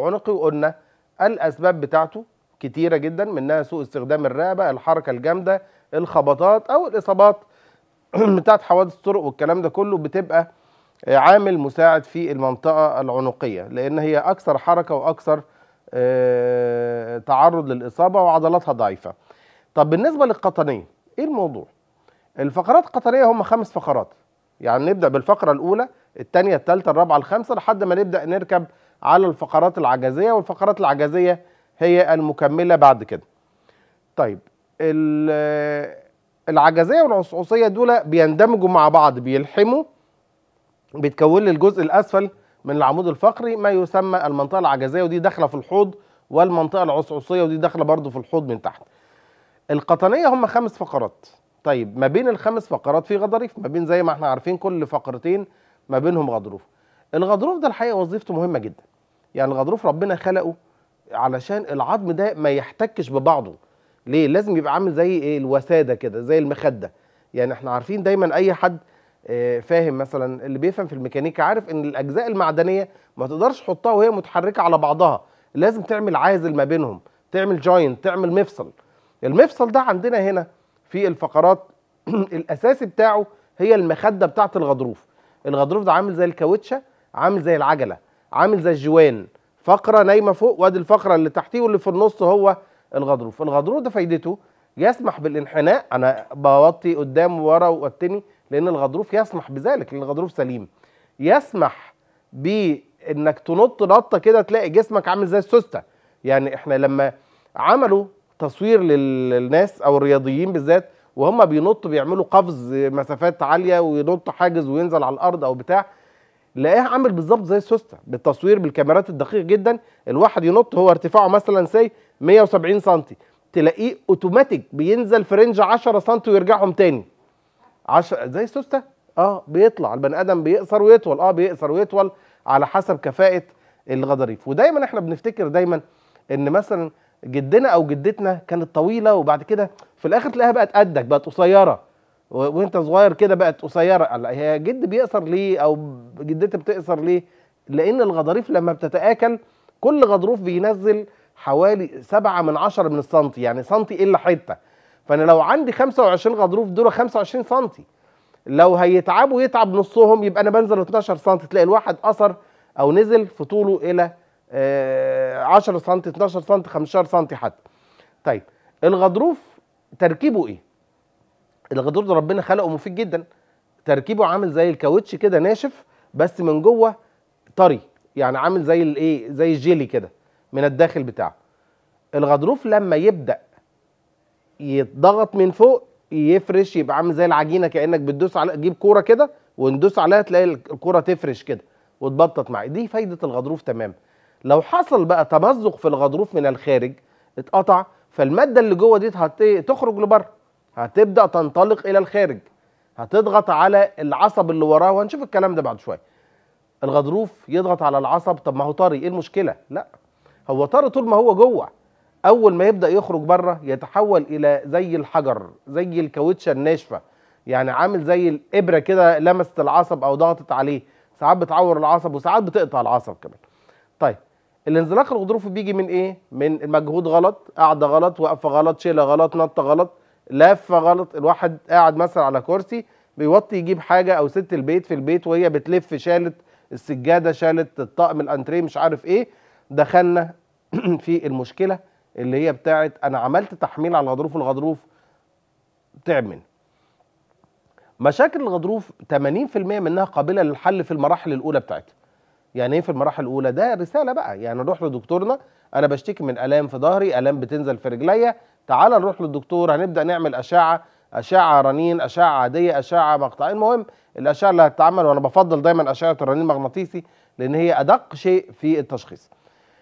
العنقي وقلنا الاسباب بتاعته كتيره جدا منها سوء استخدام الرقبه الحركه الجامده الخبطات او الاصابات بتاعت حوادث الطرق والكلام ده كله بتبقى عامل مساعد في المنطقه العنقيه لان هي اكثر حركه واكثر آه، تعرض للاصابه وعضلاتها ضعيفه طب بالنسبه للقطنيه ايه الموضوع الفقرات القطنيه هم خمس فقرات يعني نبدا بالفقره الاولى الثانيه الثالثه الرابعه الخامسه لحد ما نبدا نركب على الفقرات العجزيه والفقرات العجزيه هي المكمله بعد كده طيب ال- العجزيه والعصعصيه دول بيندمجوا مع بعض بيلحموا بتكون لي الجزء الاسفل من العمود الفقري ما يسمى المنطقه العجزيه ودي داخله في الحوض والمنطقه العصعصيه ودي داخله برضو في الحوض من تحت القطنيه هم خمس فقرات طيب ما بين الخمس فقرات في غضاريف ما بين زي ما احنا عارفين كل فقرتين ما بينهم غضروف الغضروف ده الحقيقه وظيفته مهمه جدا يعني الغضروف ربنا خلقه علشان العظم ده ما يحتكش ببعضه ليه لازم يبقى عامل زي ايه الوساده كده زي المخده يعني احنا عارفين دايما اي حد آه، فاهم مثلا اللي بيفهم في الميكانيكا عارف ان الاجزاء المعدنيه ما تقدرش تحطها وهي متحركه على بعضها لازم تعمل عازل ما بينهم تعمل جوينت تعمل مفصل المفصل ده عندنا هنا في الفقرات الاساسي بتاعه هي المخده بتاعه الغضروف الغضروف ده عامل زي الكاوتشه عامل زي العجله عامل زي الجوان فقره نايمه فوق وادي الفقره اللي تحتيه واللي في النص هو الغضروف الغضروف ده فايدته يسمح بالانحناء انا بوطي قدام وورا واتني لان الغضروف يسمح بذلك لان الغضروف سليم يسمح بانك تنط نطه كده تلاقي جسمك عامل زي السوسته يعني احنا لما عملوا تصوير لل- للناس او الرياضيين بالذات وهم بينطوا بيعملوا قفز مسافات عاليه وينط حاجز وينزل على الارض او بتاع لاقيه عامل بالظبط زي السوسته بالتصوير بالكاميرات الدقيق جدا الواحد ينط هو ارتفاعه مثلا سي 170 سم تلاقيه اوتوماتيك بينزل في رينج 10 سم ويرجعهم تاني 10 زي السوسته اه بيطلع البني ادم بيقصر ويطول اه بيقصر ويطول على حسب كفاءه الغضاريف ودايما احنا بنفتكر دايما ان مثلا جدنا او جدتنا كانت طويله وبعد كده في الاخر تلاقيها بقت قدك بقت قصيره و- وانت صغير كده بقت قصيره لا، هي جد بيقصر ليه او جدتي بتقصر ليه لان الغضاريف لما بتتاكل كل غضروف بينزل حوالي سبعة من عشرة من السنتي يعني سنتي الا حته فانا لو عندي 25 غضروف دول 25 سنتي لو هيتعبوا يتعب نصهم يبقى انا بنزل 12 سم تلاقي الواحد قصر او نزل في طوله الى آه، 10 سم 12 سم 15 سم حتى طيب الغضروف تركيبه ايه الغضروف ده ربنا خلقه مفيد جدا تركيبه عامل زي الكاوتش كده ناشف بس من جوه طري يعني عامل زي الايه زي الجيلي كده من الداخل بتاعه الغضروف لما يبدا يتضغط من فوق يفرش يبقى عامل زي العجينه كانك بتدوس على تجيب كوره كده وندوس عليها تلاقي الكوره تفرش كده وتبطط معاك دي فايده الغضروف تمام لو حصل بقى تمزق في الغضروف من الخارج اتقطع فالماده اللي جوه دي هت- تخرج لبره هتبدا تنطلق الى الخارج هتضغط على العصب اللي وراه وهنشوف الكلام ده بعد شويه الغضروف يضغط على العصب طب ما هو طري ايه المشكله لا هو طري طول ما هو جوه اول ما يبدا يخرج بره يتحول الى زي الحجر زي الكاوتشه الناشفه يعني عامل زي الابره كده لمست العصب او ضغطت عليه ساعات بتعور العصب وساعات بتقطع العصب كمان طيب الانزلاق الغضروفي بيجي من ايه من مجهود غلط قاعده غلط وقفه غلط شيله غلط نطه غلط لفه غلط الواحد قاعد مثلا على كرسي بيوطي يجيب حاجه او ست البيت في البيت وهي بتلف شالت السجاده شالت الطقم الانتريه مش عارف ايه دخلنا في المشكله اللي هي بتاعت انا عملت تحميل على الغضروف والغضروف تعب مني مشاكل الغضروف 80% منها قابله للحل في المراحل الاولى بتاعتها يعني ايه في المراحل الاولى ده رساله بقى يعني نروح لدكتورنا انا بشتكي من الام في ظهري الام بتنزل في رجليا تعال نروح للدكتور هنبدا نعمل اشعه اشعه رنين اشعه عاديه اشعه مقطعيه المهم الاشعه اللي هتتعمل وانا بفضل دايما اشعه الرنين المغناطيسي لان هي ادق شيء في التشخيص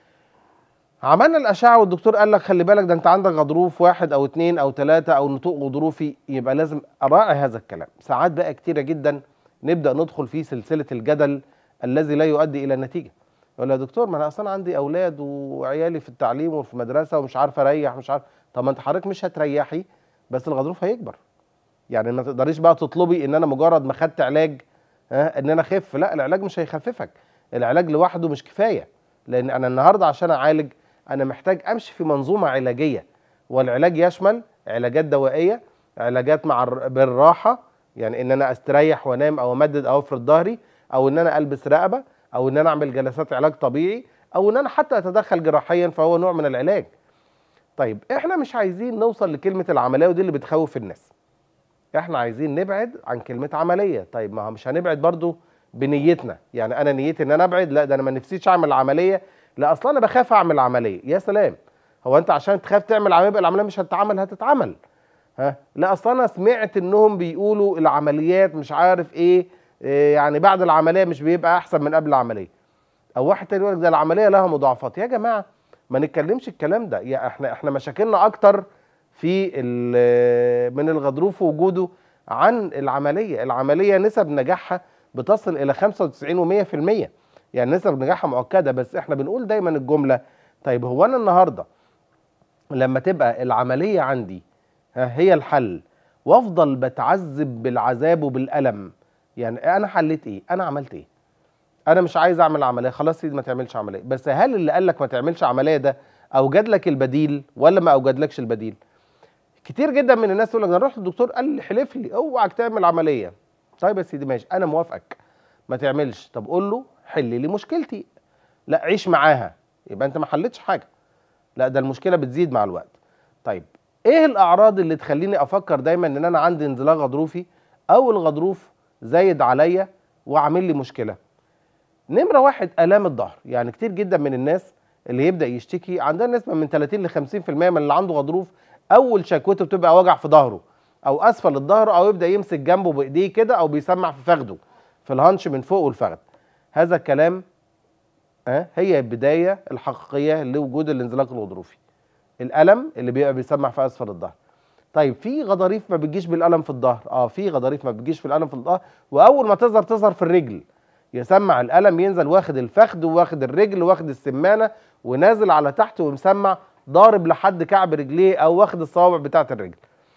عملنا الاشعه والدكتور قال لك خلي بالك ده انت عندك غضروف واحد او اتنين او تلاته او نتوء غضروفي يبقى لازم اراعي هذا الكلام ساعات بقى كتيره جدا نبدا ندخل في سلسله الجدل الذي لا يؤدي الى نتيجه يقول يا دكتور ما انا اصلا عندي اولاد وعيالي في التعليم وفي مدرسه ومش عارف اريح مش عارف طب ما انت حضرتك مش هتريحي بس الغضروف هيكبر يعني ما تقدريش بقى تطلبي ان انا مجرد ما خدت علاج ها ان انا اخف لا العلاج مش هيخففك العلاج لوحده مش كفايه لان انا النهارده عشان اعالج انا محتاج امشي في منظومه علاجيه والعلاج يشمل علاجات دوائيه علاجات مع الر- بالراحه يعني ان انا استريح وانام او امدد او افرد ظهري او ان انا البس رقبه او ان انا اعمل جلسات علاج طبيعي او ان انا حتى اتدخل جراحيا فهو نوع من العلاج طيب احنا مش عايزين نوصل لكلمه العمليه ودي اللي بتخوف الناس احنا عايزين نبعد عن كلمه عمليه طيب ما هو مش هنبعد برضو بنيتنا يعني انا نيتي ان انا ابعد لا ده انا ما نفسيش اعمل عمليه لا اصلا انا بخاف اعمل عمليه يا سلام هو انت عشان تخاف تعمل عمليه يبقى العمليه مش هتتعمل هتتعمل ها لا اصلا انا سمعت انهم بيقولوا العمليات مش عارف ايه, إيه يعني بعد العمليه مش بيبقى احسن من قبل العمليه او واحد تاني يقول لك ده العمليه لها مضاعفات يا جماعه ما نتكلمش الكلام ده يا احنا احنا مشاكلنا اكتر في ال- من الغضروف وجوده عن العمليه العمليه نسب نجاحها بتصل الى 95 و100% يعني نسب نجاحها مؤكده بس احنا بنقول دايما الجمله طيب هو انا النهارده لما تبقى العمليه عندي ها هي الحل وافضل بتعذب بالعذاب وبالالم يعني انا حليت ايه انا عملت ايه انا مش عايز اعمل عمليه خلاص سيدي ما تعملش عمليه بس هل اللي قال لك ما تعملش عمليه ده اوجد لك البديل ولا ما اوجدلكش البديل كتير جدا من الناس يقول لك انا رحت للدكتور قال لي حلف لي اوعك تعمل عمليه طيب يا سيدي ماشي انا موافقك ما تعملش طب قول له حل لي مشكلتي لا عيش معاها يبقى انت ما حلتش حاجه لا ده المشكله بتزيد مع الوقت طيب ايه الاعراض اللي تخليني افكر دايما ان انا عندي انزلاق غضروفي او الغضروف زايد عليا وعامل لي مشكله نمره واحد الام الظهر يعني كتير جدا من الناس اللي يبدا يشتكي عندها نسبه من 30 ل 50% من اللي عنده غضروف اول شكوته بتبقى وجع في ظهره او اسفل الظهر او يبدا يمسك جنبه بايديه كده او بيسمع في فخده في الهانش من فوق والفخذ هذا الكلام آه، هي البدايه الحقيقيه لوجود الانزلاق الغضروفي الالم اللي بيبقى بيسمع في اسفل الظهر طيب في غضاريف ما بتجيش بالالم في الظهر اه في غضاريف ما بتجيش في الالم في الظهر واول ما تظهر تظهر في الرجل يسمع الالم ينزل واخد الفخذ واخد الرجل واخد السمانه ونازل على تحت ومسمع ضارب لحد كعب رجليه او واخد الصوابع بتاعه الرجل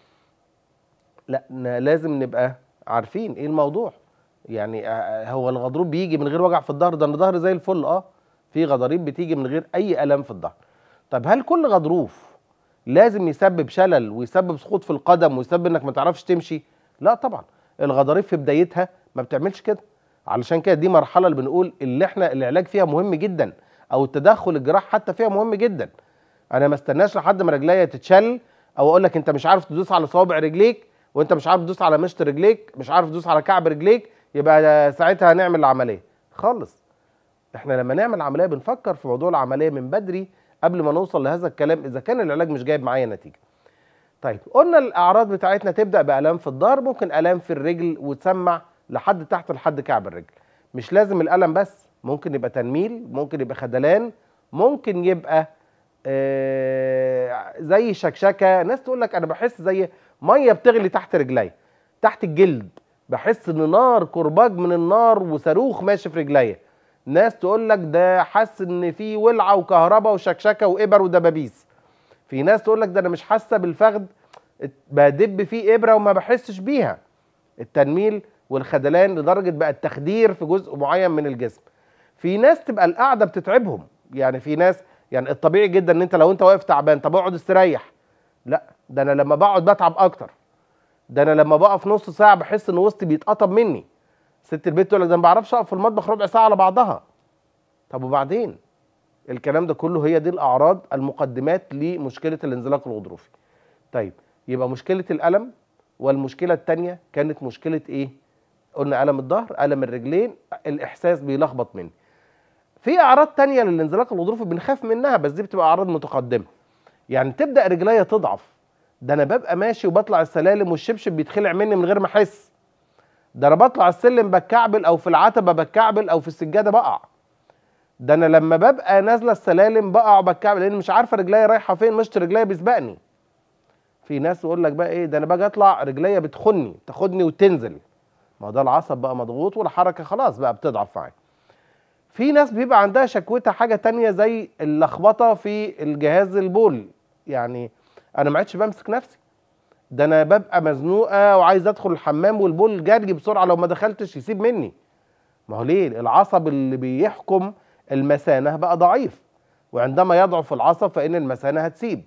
لا ن- لازم نبقى عارفين ايه الموضوع يعني آه، هو الغضروف بيجي من غير وجع في الظهر ده الظهر زي الفل اه في غضاريف بتيجي من غير اي الم في الظهر طب هل كل غضروف لازم يسبب شلل ويسبب سقوط في القدم ويسبب انك ما تعرفش تمشي لا طبعا الغضاريف في بدايتها ما بتعملش كده علشان كده دي مرحله اللي بنقول اللي احنا العلاج فيها مهم جدا او التدخل الجراحي حتى فيها مهم جدا انا ما استناش لحد ما رجليا تتشل او اقول لك انت مش عارف تدوس على صوابع رجليك وانت مش عارف تدوس على مشط رجليك مش عارف تدوس على كعب رجليك يبقى ساعتها هنعمل العمليه خالص احنا لما نعمل عمليه بنفكر في موضوع العمليه من بدري قبل ما نوصل لهذا الكلام اذا كان العلاج مش جايب معايا نتيجه طيب قلنا الاعراض بتاعتنا تبدا بالام في الظهر ممكن الام في الرجل وتسمع لحد تحت لحد كعب الرجل مش لازم الالم بس ممكن يبقى تنميل ممكن يبقى خدلان ممكن يبقى آه زي شكشكه ناس تقول لك انا بحس زي ميه بتغلي تحت رجلي تحت الجلد بحس ان نار كرباج من النار وصاروخ ماشي في رجليا ناس تقول لك ده حاسس ان في ولعه وكهرباء وشكشكه وابر ودبابيس في ناس تقول لك ده انا مش حاسه بالفخذ بدب فيه ابره وما بحسش بيها التنميل والخدلان لدرجه بقى التخدير في جزء معين من الجسم في ناس تبقى القعده بتتعبهم يعني في ناس يعني الطبيعي جدا ان انت لو انت واقف تعبان طب اقعد استريح لا ده انا لما بقعد بتعب اكتر ده انا لما بقف نص ساعه بحس ان وسطي بيتقطم مني ست البيت تقول لك ده ما بعرفش اقف في المطبخ ربع ساعه على بعضها طب وبعدين الكلام ده كله هي دي الاعراض المقدمات لمشكله الانزلاق الغضروفي طيب يبقى مشكله الالم والمشكله الثانيه كانت مشكله ايه قلنا الم الظهر الم الرجلين الاحساس بيلخبط مني في اعراض تانية للانزلاق الغضروفي بنخاف منها بس دي بتبقى اعراض متقدمه يعني تبدا رجليا تضعف ده انا ببقى ماشي وبطلع السلالم والشبشب بيتخلع مني من غير ما احس ده انا بطلع السلم بتكعبل او في العتبه بتكعبل او في السجاده بقع ده انا لما ببقى نازله السلالم بقع وبتكعبل لان مش عارفه رجليا رايحه فين مشط رجليا بيسبقني في ناس يقول لك بقى ايه ده انا باجي اطلع رجليا بتخني تاخدني وتنزل ما هو ده العصب بقى مضغوط والحركه خلاص بقى بتضعف معايا في ناس بيبقى عندها شكوتها حاجه تانية زي اللخبطه في الجهاز البول يعني انا ما عدتش بمسك نفسي ده انا ببقى مزنوقه وعايز ادخل الحمام والبول جري بسرعه لو ما دخلتش يسيب مني ما هو ليه العصب اللي بيحكم المثانه بقى ضعيف وعندما يضعف العصب فان المثانه هتسيب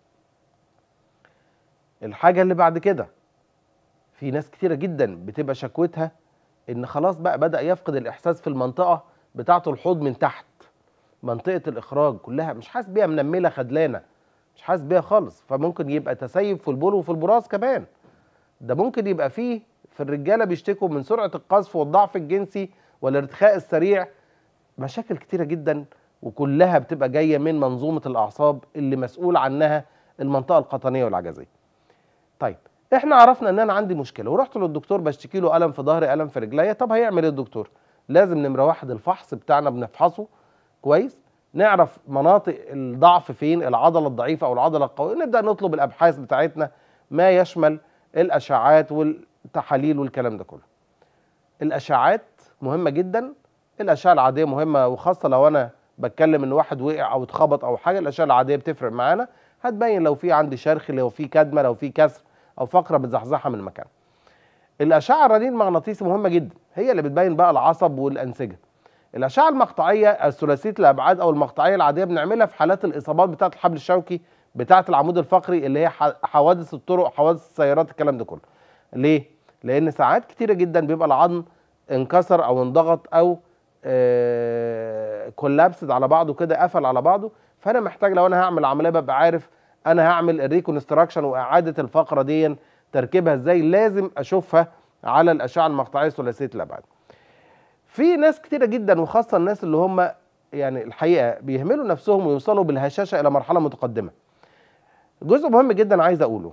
الحاجه اللي بعد كده في ناس كتيره جدا بتبقى شكوتها ان خلاص بقى بدا يفقد الاحساس في المنطقه بتاعه الحوض من تحت منطقه الاخراج كلها مش حاسس بيها منمله خدلانه مش حاسس بيها خالص فممكن يبقى تسيب في البول وفي البراز كمان ده ممكن يبقى فيه في الرجاله بيشتكوا من سرعه القذف والضعف الجنسي والارتخاء السريع مشاكل كتيره جدا وكلها بتبقى جايه من منظومه الاعصاب اللي مسؤول عنها المنطقه القطنيه والعجزيه. طيب احنا عرفنا ان انا عندي مشكله ورحت للدكتور بشتكي له الم في ظهري الم في رجليا طب هيعمل ايه الدكتور؟ لازم نمره واحد الفحص بتاعنا بنفحصه كويس نعرف مناطق الضعف فين العضله الضعيفه او العضله القويه نبدا نطلب الابحاث بتاعتنا ما يشمل الاشعاعات والتحاليل والكلام ده كله. الاشعاعات مهمه جدا الاشعه العاديه مهمه وخاصه لو انا بتكلم ان واحد وقع او اتخبط او حاجه الاشعه العاديه بتفرق معانا هتبين لو في عندي شرخ لو في كدمه لو في كسر او فقره متزحزحه من مكانها. الاشعه الرنين المغناطيسي مهمه جدا هي اللي بتبين بقى العصب والانسجه. الاشعه المقطعيه الثلاثيه الابعاد او المقطعيه العاديه بنعملها في حالات الاصابات بتاعه الحبل الشوكي بتاعه العمود الفقري اللي هي حوادث الطرق حوادث السيارات الكلام ده كله. ليه؟ لان ساعات كتيره جدا بيبقى العظم انكسر او انضغط او آه كولابسد على بعضه كده قفل على بعضه فانا محتاج لو انا هعمل عمليه ببقى عارف انا هعمل الريكونستراكشن واعاده الفقره دي تركيبها ازاي لازم اشوفها على الاشعه المقطعيه ثلاثيه الابعاد. في ناس كتيره جدا وخاصه الناس اللي هم يعني الحقيقه بيهملوا نفسهم ويوصلوا بالهشاشه الى مرحله متقدمه. جزء مهم جدا عايز اقوله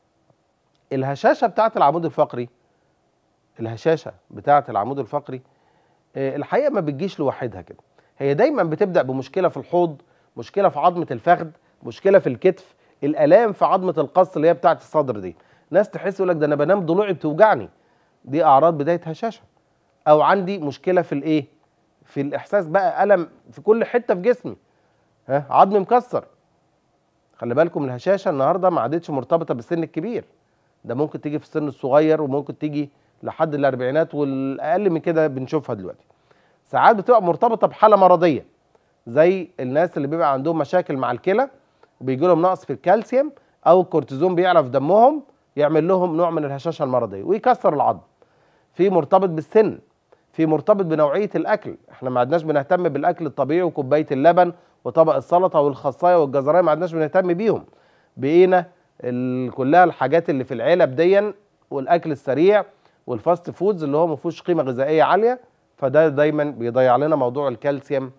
الهشاشه بتاعه العمود الفقري الهشاشه بتاعه العمود الفقري الحقيقه ما بتجيش لوحدها كده هي دايما بتبدا بمشكله في الحوض مشكله في عظمه الفخذ مشكله في الكتف الالام في عظمه القص اللي هي بتاعه الصدر دي ناس تحس يقول لك ده انا بنام ضلوعي بتوجعني دي اعراض بدايه هشاشه او عندي مشكله في الايه في الاحساس بقى الم في كل حته في جسمي ها عظمي مكسر خلي بالكم الهشاشه النهارده ما عادتش مرتبطه بالسن الكبير ده ممكن تيجي في السن الصغير وممكن تيجي لحد الاربعينات والاقل من كده بنشوفها دلوقتي ساعات بتبقى مرتبطه بحاله مرضيه زي الناس اللي بيبقى عندهم مشاكل مع الكلى وبيجي لهم نقص في الكالسيوم او الكورتيزون بيعلى في دمهم يعمل لهم نوع من الهشاشه المرضيه ويكسر العظم في مرتبط بالسن في مرتبط بنوعيه الاكل احنا ما عدناش بنهتم بالاكل الطبيعي وكوبايه اللبن وطبق السلطه والخصايه والجزرايه ما عدناش بنهتم بيهم بقينا كلها الحاجات اللي في العلب ديا والاكل السريع والفاست فودز اللي هو ما فيهوش قيمه غذائيه عاليه فده دايما بيضيع لنا موضوع الكالسيوم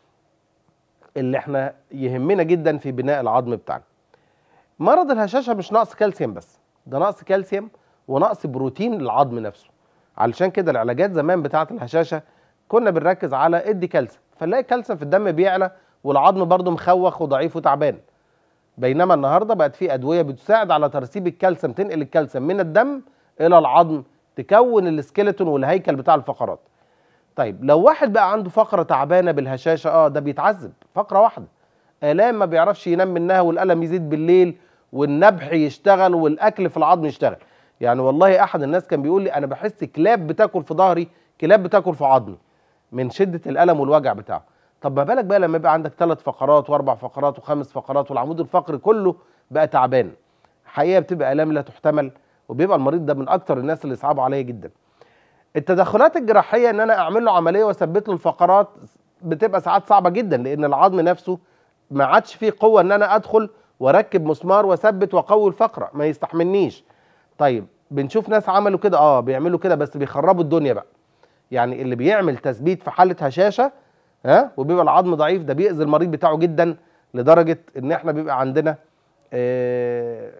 اللي احنا يهمنا جدا في بناء العظم بتاعنا. مرض الهشاشه مش نقص كالسيوم بس ده نقص كالسيوم ونقص بروتين العظم نفسه. علشان كده العلاجات زمان بتاعه الهشاشه كنا بنركز على ادي كالسيوم فنلاقي الكالسيوم في الدم بيعلى والعظم برضه مخوخ وضعيف وتعبان. بينما النهارده بقت في ادويه بتساعد على ترسيب الكالسيوم تنقل الكالسيوم من الدم الى العظم تكون السكيلتون والهيكل بتاع الفقرات. طيب لو واحد بقى عنده فقره تعبانه بالهشاشه اه ده بيتعذب فقره واحده الام ما بيعرفش ينام منها والالم يزيد بالليل والنبح يشتغل والاكل في العظم يشتغل يعني والله احد الناس كان بيقول لي انا بحس كلاب بتاكل في ظهري كلاب بتاكل في عظمي من شده الالم والوجع بتاعه طب ما بالك بقى لما يبقى عندك ثلاث فقرات واربع فقرات وخمس فقرات والعمود الفقري كله بقى تعبان حقيقه بتبقى الام لا تحتمل وبيبقى المريض ده من اكتر الناس اللي صعبوا عليا جدا التدخلات الجراحيه ان انا اعمل له عمليه واثبت له الفقرات بتبقى ساعات صعبه جدا لان العظم نفسه ما عادش فيه قوه ان انا ادخل واركب مسمار واثبت واقوي الفقره ما يستحملنيش طيب بنشوف ناس عملوا كده اه بيعملوا كده بس بيخربوا الدنيا بقى يعني اللي بيعمل تثبيت في حاله هشاشه ها وبيبقى العظم ضعيف ده بيأذي المريض بتاعه جدا لدرجه ان احنا بيبقى عندنا آه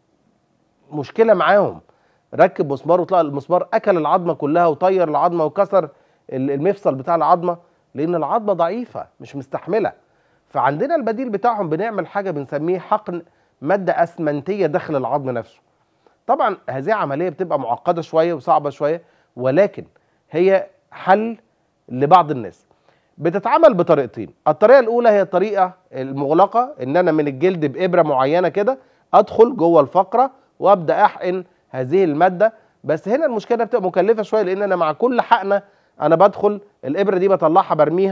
مشكله معاهم ركب مسمار وطلع المسمار اكل العظمه كلها وطير العظمه وكسر المفصل بتاع العظمه لان العظمه ضعيفه مش مستحمله فعندنا البديل بتاعهم بنعمل حاجه بنسميه حقن ماده اسمنتيه داخل العظم نفسه طبعا هذه عمليه بتبقى معقده شويه وصعبه شويه ولكن هي حل لبعض الناس بتتعمل بطريقتين الطريقه الاولى هي الطريقه المغلقه ان انا من الجلد بابره معينه كده ادخل جوه الفقره وابدا احقن هذه الماده بس هنا المشكله بتبقى مكلفه شويه لان انا مع كل حقنه انا بدخل الابره دي بطلعها برميها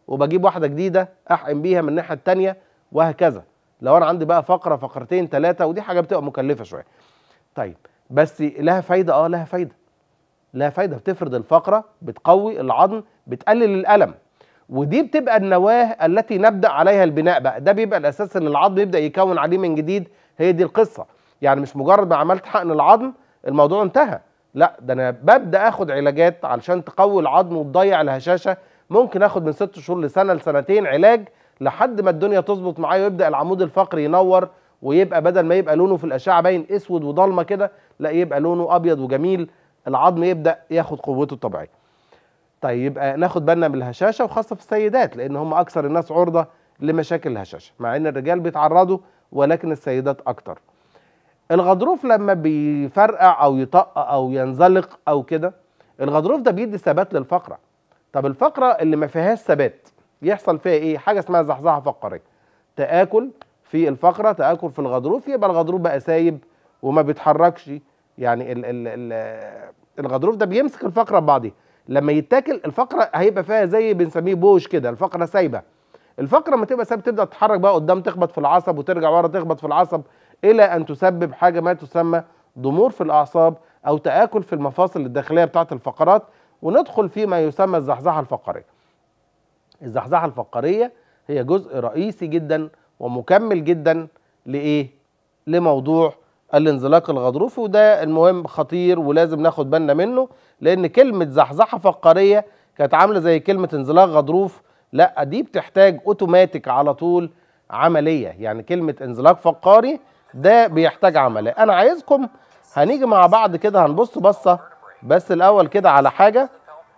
وبجيب واحده جديده احقن بيها من الناحيه الثانيه وهكذا لو انا عندي بقى فقره فقرتين ثلاثه ودي حاجه بتبقى مكلفه شويه طيب بس لها فايده اه لها فايده لها فايده بتفرد الفقره بتقوي العظم بتقلل الالم ودي بتبقى النواه التي نبدا عليها البناء بقى ده بيبقى الاساس اللي العظم يبدا يكون عليه من جديد هي دي القصه يعني مش مجرد ما عملت حقن العظم الموضوع انتهى لا ده انا ببدا اخد علاجات علشان تقوي العظم وتضيع الهشاشه ممكن اخد من ست شهور لسنه لسنتين علاج لحد ما الدنيا تظبط معايا ويبدا العمود الفقري ينور ويبقى بدل ما يبقى لونه في الاشعه باين اسود وضلمه كده لا يبقى لونه ابيض وجميل العظم يبدا ياخد قوته الطبيعيه طيب يبقى ناخد بالنا من الهشاشه وخاصه في السيدات لان هم اكثر الناس عرضه لمشاكل الهشاشه مع ان الرجال بيتعرضوا ولكن السيدات اكتر الغضروف لما بيفرقع او يطق او ينزلق او كده الغضروف ده بيدي ثبات للفقره طب الفقره اللي ما فيهاش ثبات يحصل فيها ايه حاجه اسمها زحزحه فقريه تاكل في الفقره تاكل في الغضروف يبقى الغضروف بقى سايب وما بيتحركش يعني ال ال ال الغضروف ده بيمسك الفقره ببعضها لما يتاكل الفقره هيبقى فيها زي بنسميه بوش كده الفقره سايبه الفقره لما تبقى سايبه تبدا تتحرك بقى قدام تخبط في العصب وترجع ورا تخبط في العصب الى ان تسبب حاجه ما تسمى ضمور في الاعصاب او تاكل في المفاصل الداخليه بتاعه الفقرات وندخل فيما يسمى الزحزحه الفقريه الزحزحه الفقريه هي جزء رئيسي جدا ومكمل جدا لايه لموضوع الانزلاق الغضروفي وده المهم خطير ولازم ناخد بالنا منه لان كلمه زحزحه فقريه كانت عامله زي كلمه انزلاق غضروف لا دي بتحتاج اوتوماتيك على طول عمليه يعني كلمه انزلاق فقاري ده بيحتاج عمليه انا عايزكم هنيجي مع بعض كده هنبص بصه بس الاول كده على حاجه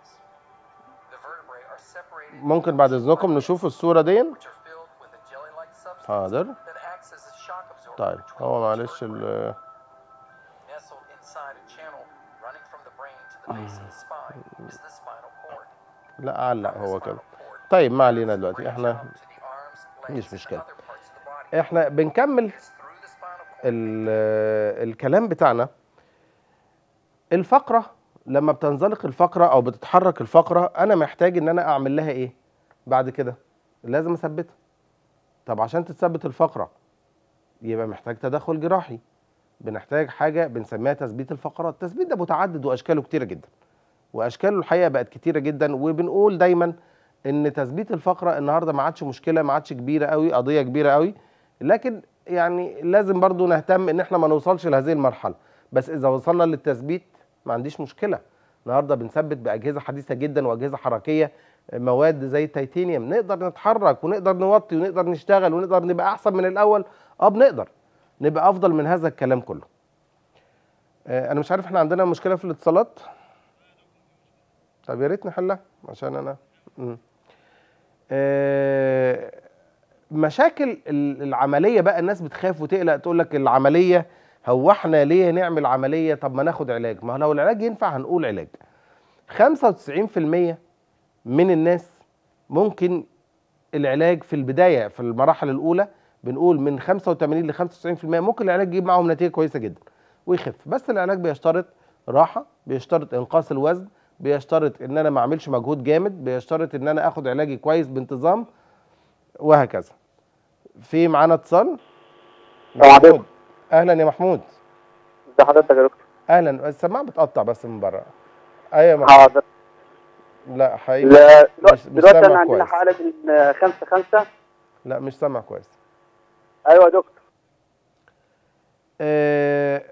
ممكن بعد اذنكم نشوف الصوره دي حاضر طيب هو معلش ال لا علق هو كده طيب ما علينا دلوقتي احنا مش مشكله احنا بنكمل ال- الكلام بتاعنا الفقره لما بتنزلق الفقره او بتتحرك الفقره انا محتاج ان انا اعمل لها ايه بعد كده لازم اثبتها طب عشان تثبت الفقره يبقى محتاج تدخل جراحي بنحتاج حاجه بنسميها تثبيت الفقرات التثبيت ده متعدد واشكاله كتيره جدا واشكاله الحقيقه بقت كتيره جدا وبنقول دايما ان تثبيت الفقره النهارده ما عادش مشكله ما عادش كبيره قوي قضيه كبيره قوي لكن يعني لازم برضو نهتم ان احنا ما نوصلش لهذه المرحله بس اذا وصلنا للتثبيت ما عنديش مشكله النهارده بنثبت باجهزه حديثه جدا واجهزه حركيه مواد زي التيتانيوم نقدر نتحرك ونقدر نوطي ونقدر نشتغل ونقدر نبقى احسن من الاول اه بنقدر نبقى افضل من هذا الكلام كله آه انا مش عارف احنا عندنا مشكله في الاتصالات طب يا ريت نحلها عشان انا مم. آه مشاكل ال- العمليه بقى الناس بتخاف وتقلق تقول لك العمليه هو احنا ليه نعمل عمليه طب ما ناخد علاج ما هو لو العلاج ينفع هنقول علاج 95% من الناس ممكن العلاج في البدايه في المراحل الاولى بنقول من 85 ل 95% ممكن العلاج يجيب معاهم نتيجه كويسه جدا ويخف بس العلاج بيشترط راحه بيشترط انقاص الوزن بيشترط ان انا ما اعملش مجهود جامد بيشترط ان انا اخد علاجي كويس بانتظام وهكذا في معانا اتصال السلام عليكم. محمود اهلا يا محمود ازي حضرتك يا دكتور اهلا السماعه بتقطع بس من بره ايوه يا محمود حاضر لا حقيقي لا، مش- مش دلوقتي سامع انا عندنا كويس. حاله من خمسة خمسة لا مش سامع كويس ايوه يا دكتور آه،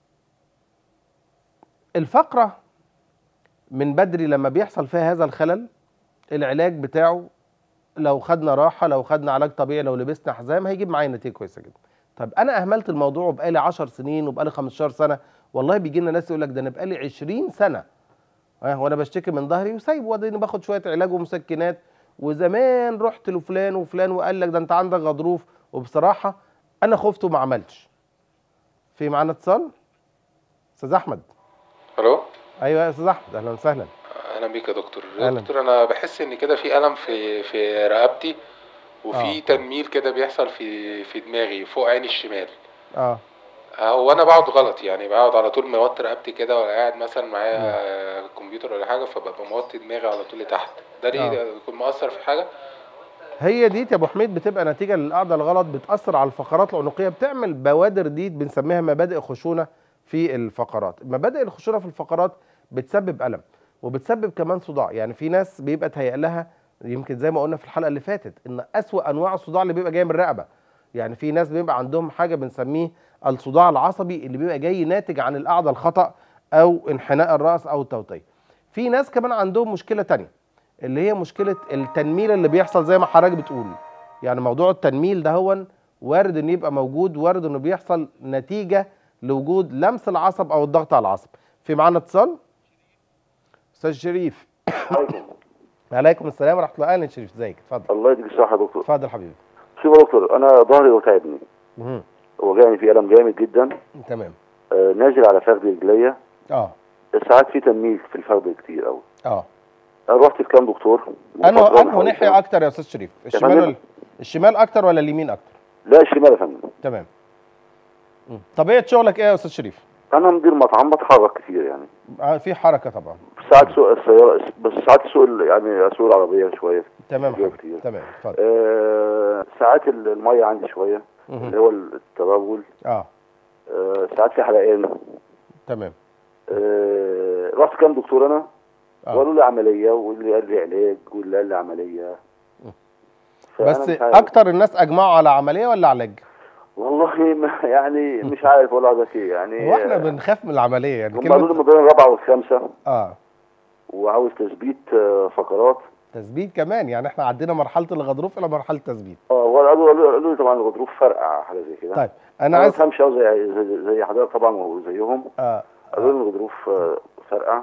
الفقرة من بدري لما بيحصل فيها هذا الخلل العلاج بتاعه لو خدنا راحة لو خدنا علاج طبيعي لو لبسنا حزام هيجيب معايا نتيجة كويسة جدا طب انا اهملت الموضوع وبقالي 10 سنين وبقالي 15 سنة والله بيجي لنا ناس يقول لك ده انا بقالي 20 سنة اه وانا بشتكي من ظهري وسايبه وبعدين باخد شوية علاج ومسكنات وزمان رحت لفلان وفلان وقال لك ده انت عندك غضروف وبصراحة انا خفت وما عملتش في معانا اتصال استاذ احمد الو ايوه يا استاذ احمد اهلا وسهلا اهلا بيك يا دكتور أهلا. دكتور انا بحس ان كده في الم في في رقبتي وفي آه. تنميل كده بيحصل في في دماغي فوق عيني الشمال اه هو انا بقعد غلط يعني بقعد على طول موطي رقبتي كده ولا قاعد مثلا معايا كمبيوتر ولا حاجه فببقى موطي دماغي على طول لتحت ده ليه آه. ده بيكون مؤثر في حاجه هي دي يا ابو حميد بتبقى نتيجه للقعده الغلط بتاثر على الفقرات العنقيه بتعمل بوادر دي بنسميها مبادئ خشونه في الفقرات مبادئ الخشونه في الفقرات بتسبب الم وبتسبب كمان صداع يعني في ناس بيبقى تهيأ لها يمكن زي ما قلنا في الحلقه اللي فاتت ان اسوأ انواع الصداع اللي بيبقى جاي من الرقبه يعني في ناس بيبقى عندهم حاجه بنسميه الصداع العصبي اللي بيبقى جاي ناتج عن القعده الخطا او انحناء الراس او التوتيه في ناس كمان عندهم مشكله تانية اللي هي مشكله التنميل اللي بيحصل زي ما حضرتك بتقول يعني موضوع التنميل ده هو وارد انه يبقى موجود وارد انه بيحصل نتيجه لوجود لمس العصب او الضغط على العصب في معانا اتصال استاذ شريف عليكم السلام ورحمه الله اهلا شريف ازيك اتفضل الله يديك الصحة يا دكتور اتفضل حبيبي شوف يا دكتور أنا ظهري وتعبني مهم. وجعني في ألم جامد جدا تمام آه نازل على فخذ رجليا اه ساعات في تنميل في الفخذ كتير أوي اه أنا رحت لكام دكتور انه وفترة انه حوالي ناحيه سنة. اكتر يا استاذ شريف الشمال فندم؟ ولا الشمال اكتر ولا اليمين اكتر لا الشمال يا فندم تمام مم. طبيعه شغلك ايه يا استاذ شريف أنا مدير مطعم بتحرك كتير يعني آه، في حركه طبعا ساعات سوق السيارة بس ساعات سوق ال- يعني أسوق العربية شوية تمام كتير حبيبي. كتير. تمام اتفضل آه ساعات ال- المية عندي شوية مهم. اللي هو التبول اه آه ساعات في حرقان تمام آه رحت كام دكتور أنا اه وقالوا لي عملية واللي قال لي علاج واللي قال لي عملية فأنا بس مش عارف. اكتر الناس اجمعوا على عمليه ولا علاج والله ما يعني مش عارف ولا ده ايه يعني هو احنا بنخاف من العمليه يعني هم قالوا لي كلمه ما بين الرابعه والخامسه اه وعاوز تثبيت آه، فقرات تثبيت كمان يعني احنا عدينا مرحله الغضروف الى مرحله تثبيت اه وقالوا قالوا قالوا لي طبعا الغضروف فرقع حاجه زي كده طيب انا انا ما عايز بفهمش أوي زي زي, زي حضرتك طبعا وزيهم اه قالوا لي الغضروف آه، فرقع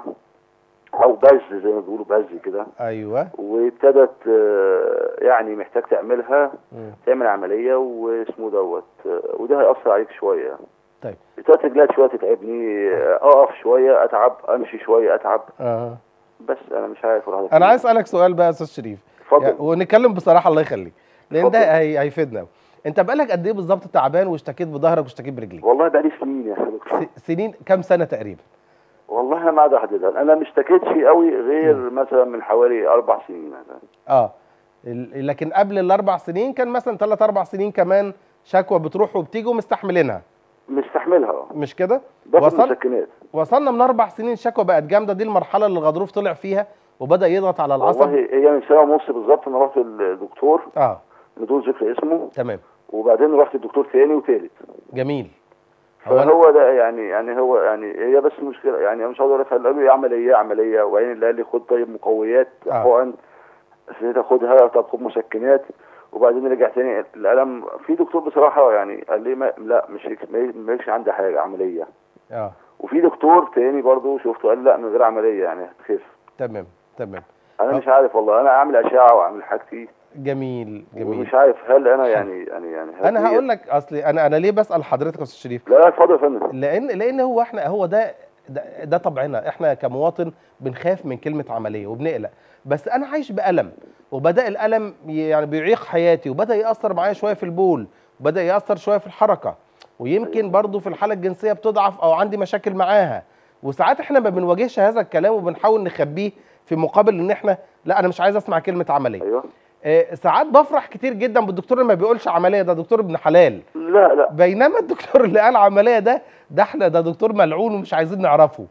او بز زي ما بيقولوا بز كده ايوه وابتدت آه، يعني محتاج تعملها مم. تعمل عمليه واسمه دوت آه، وده هيأثر عليك شويه طيب ابتدت رجلات شويه تتعبني آه، اقف شويه اتعب امشي شويه اتعب اه بس انا مش عارف ولا انا عايز اسالك سؤال بقى يا استاذ شريف يعني اتفضل ونتكلم بصراحه الله يخليك لان اتفضل. ده هي... هيفيدنا أوي. انت بقالك قد ايه بالظبط تعبان واشتكيت بظهرك واشتكيت برجليك والله بقالي سنين يا دكتور س... سنين كام سنه تقريبا والله انا ما اقدر احددها انا ما اشتكيتش قوي غير مثلا من حوالي اربع سنين مثلا اه ال- لكن قبل الاربع سنين كان مثلا ثلاث اربع سنين كمان شكوى بتروح وبتيجي ومستحملينها مستحملها اه مش كده باخد وصل مسكنات وصلنا من اربع سنين شكوى بقت جامده دي المرحله اللي الغضروف طلع فيها وبدا يضغط على العصب والله هي من سنه ونص بالظبط انا رحت للدكتور اه بدون ذكر اسمه تمام وبعدين رحت لدكتور تاني وتالت جميل هو أنا- فهو ده يعني يعني هو يعني هي بس المشكله يعني انا مش هقدر افهم قالوا لي عمليه عمليه وبعدين اللي قال لي خد طيب مقويات آه. حقن ابتديت اخدها طب خد مسكنات وبعدين رجع تاني الالم في دكتور بصراحه يعني قال لي ما لا مش مش عندي حاجه عمليه اه وفي دكتور تاني برضه شفته قال لا من غير عمليه يعني هتخف تمام تمام انا آه. مش عارف والله انا اعمل اشعه واعمل حاجتي جميل جميل ومش عارف هل انا يعني يعني يعني هل انا هي- هقول لك اصلي انا انا ليه بسال حضرتك يا استاذ شريف لا لا اتفضل يا فندم لان لان هو احنا هو ده ده, ده طبعنا احنا كمواطن بنخاف من كلمه عمليه وبنقلق بس انا عايش بالم وبدا الالم يعني بيعيق حياتي وبدا ياثر معايا شويه في البول وبدا ياثر شويه في الحركه ويمكن برضو في الحاله الجنسيه بتضعف او عندي مشاكل معاها وساعات احنا ما بنواجهش هذا الكلام وبنحاول نخبيه في مقابل ان احنا لا انا مش عايز اسمع كلمه عمليه ايوه آه، ساعات بفرح كتير جدا بالدكتور اللي ما بيقولش عمليه ده دكتور ابن حلال لا لا بينما الدكتور اللي قال عمليه ده ده احنا ده دكتور ملعون ومش عايزين نعرفه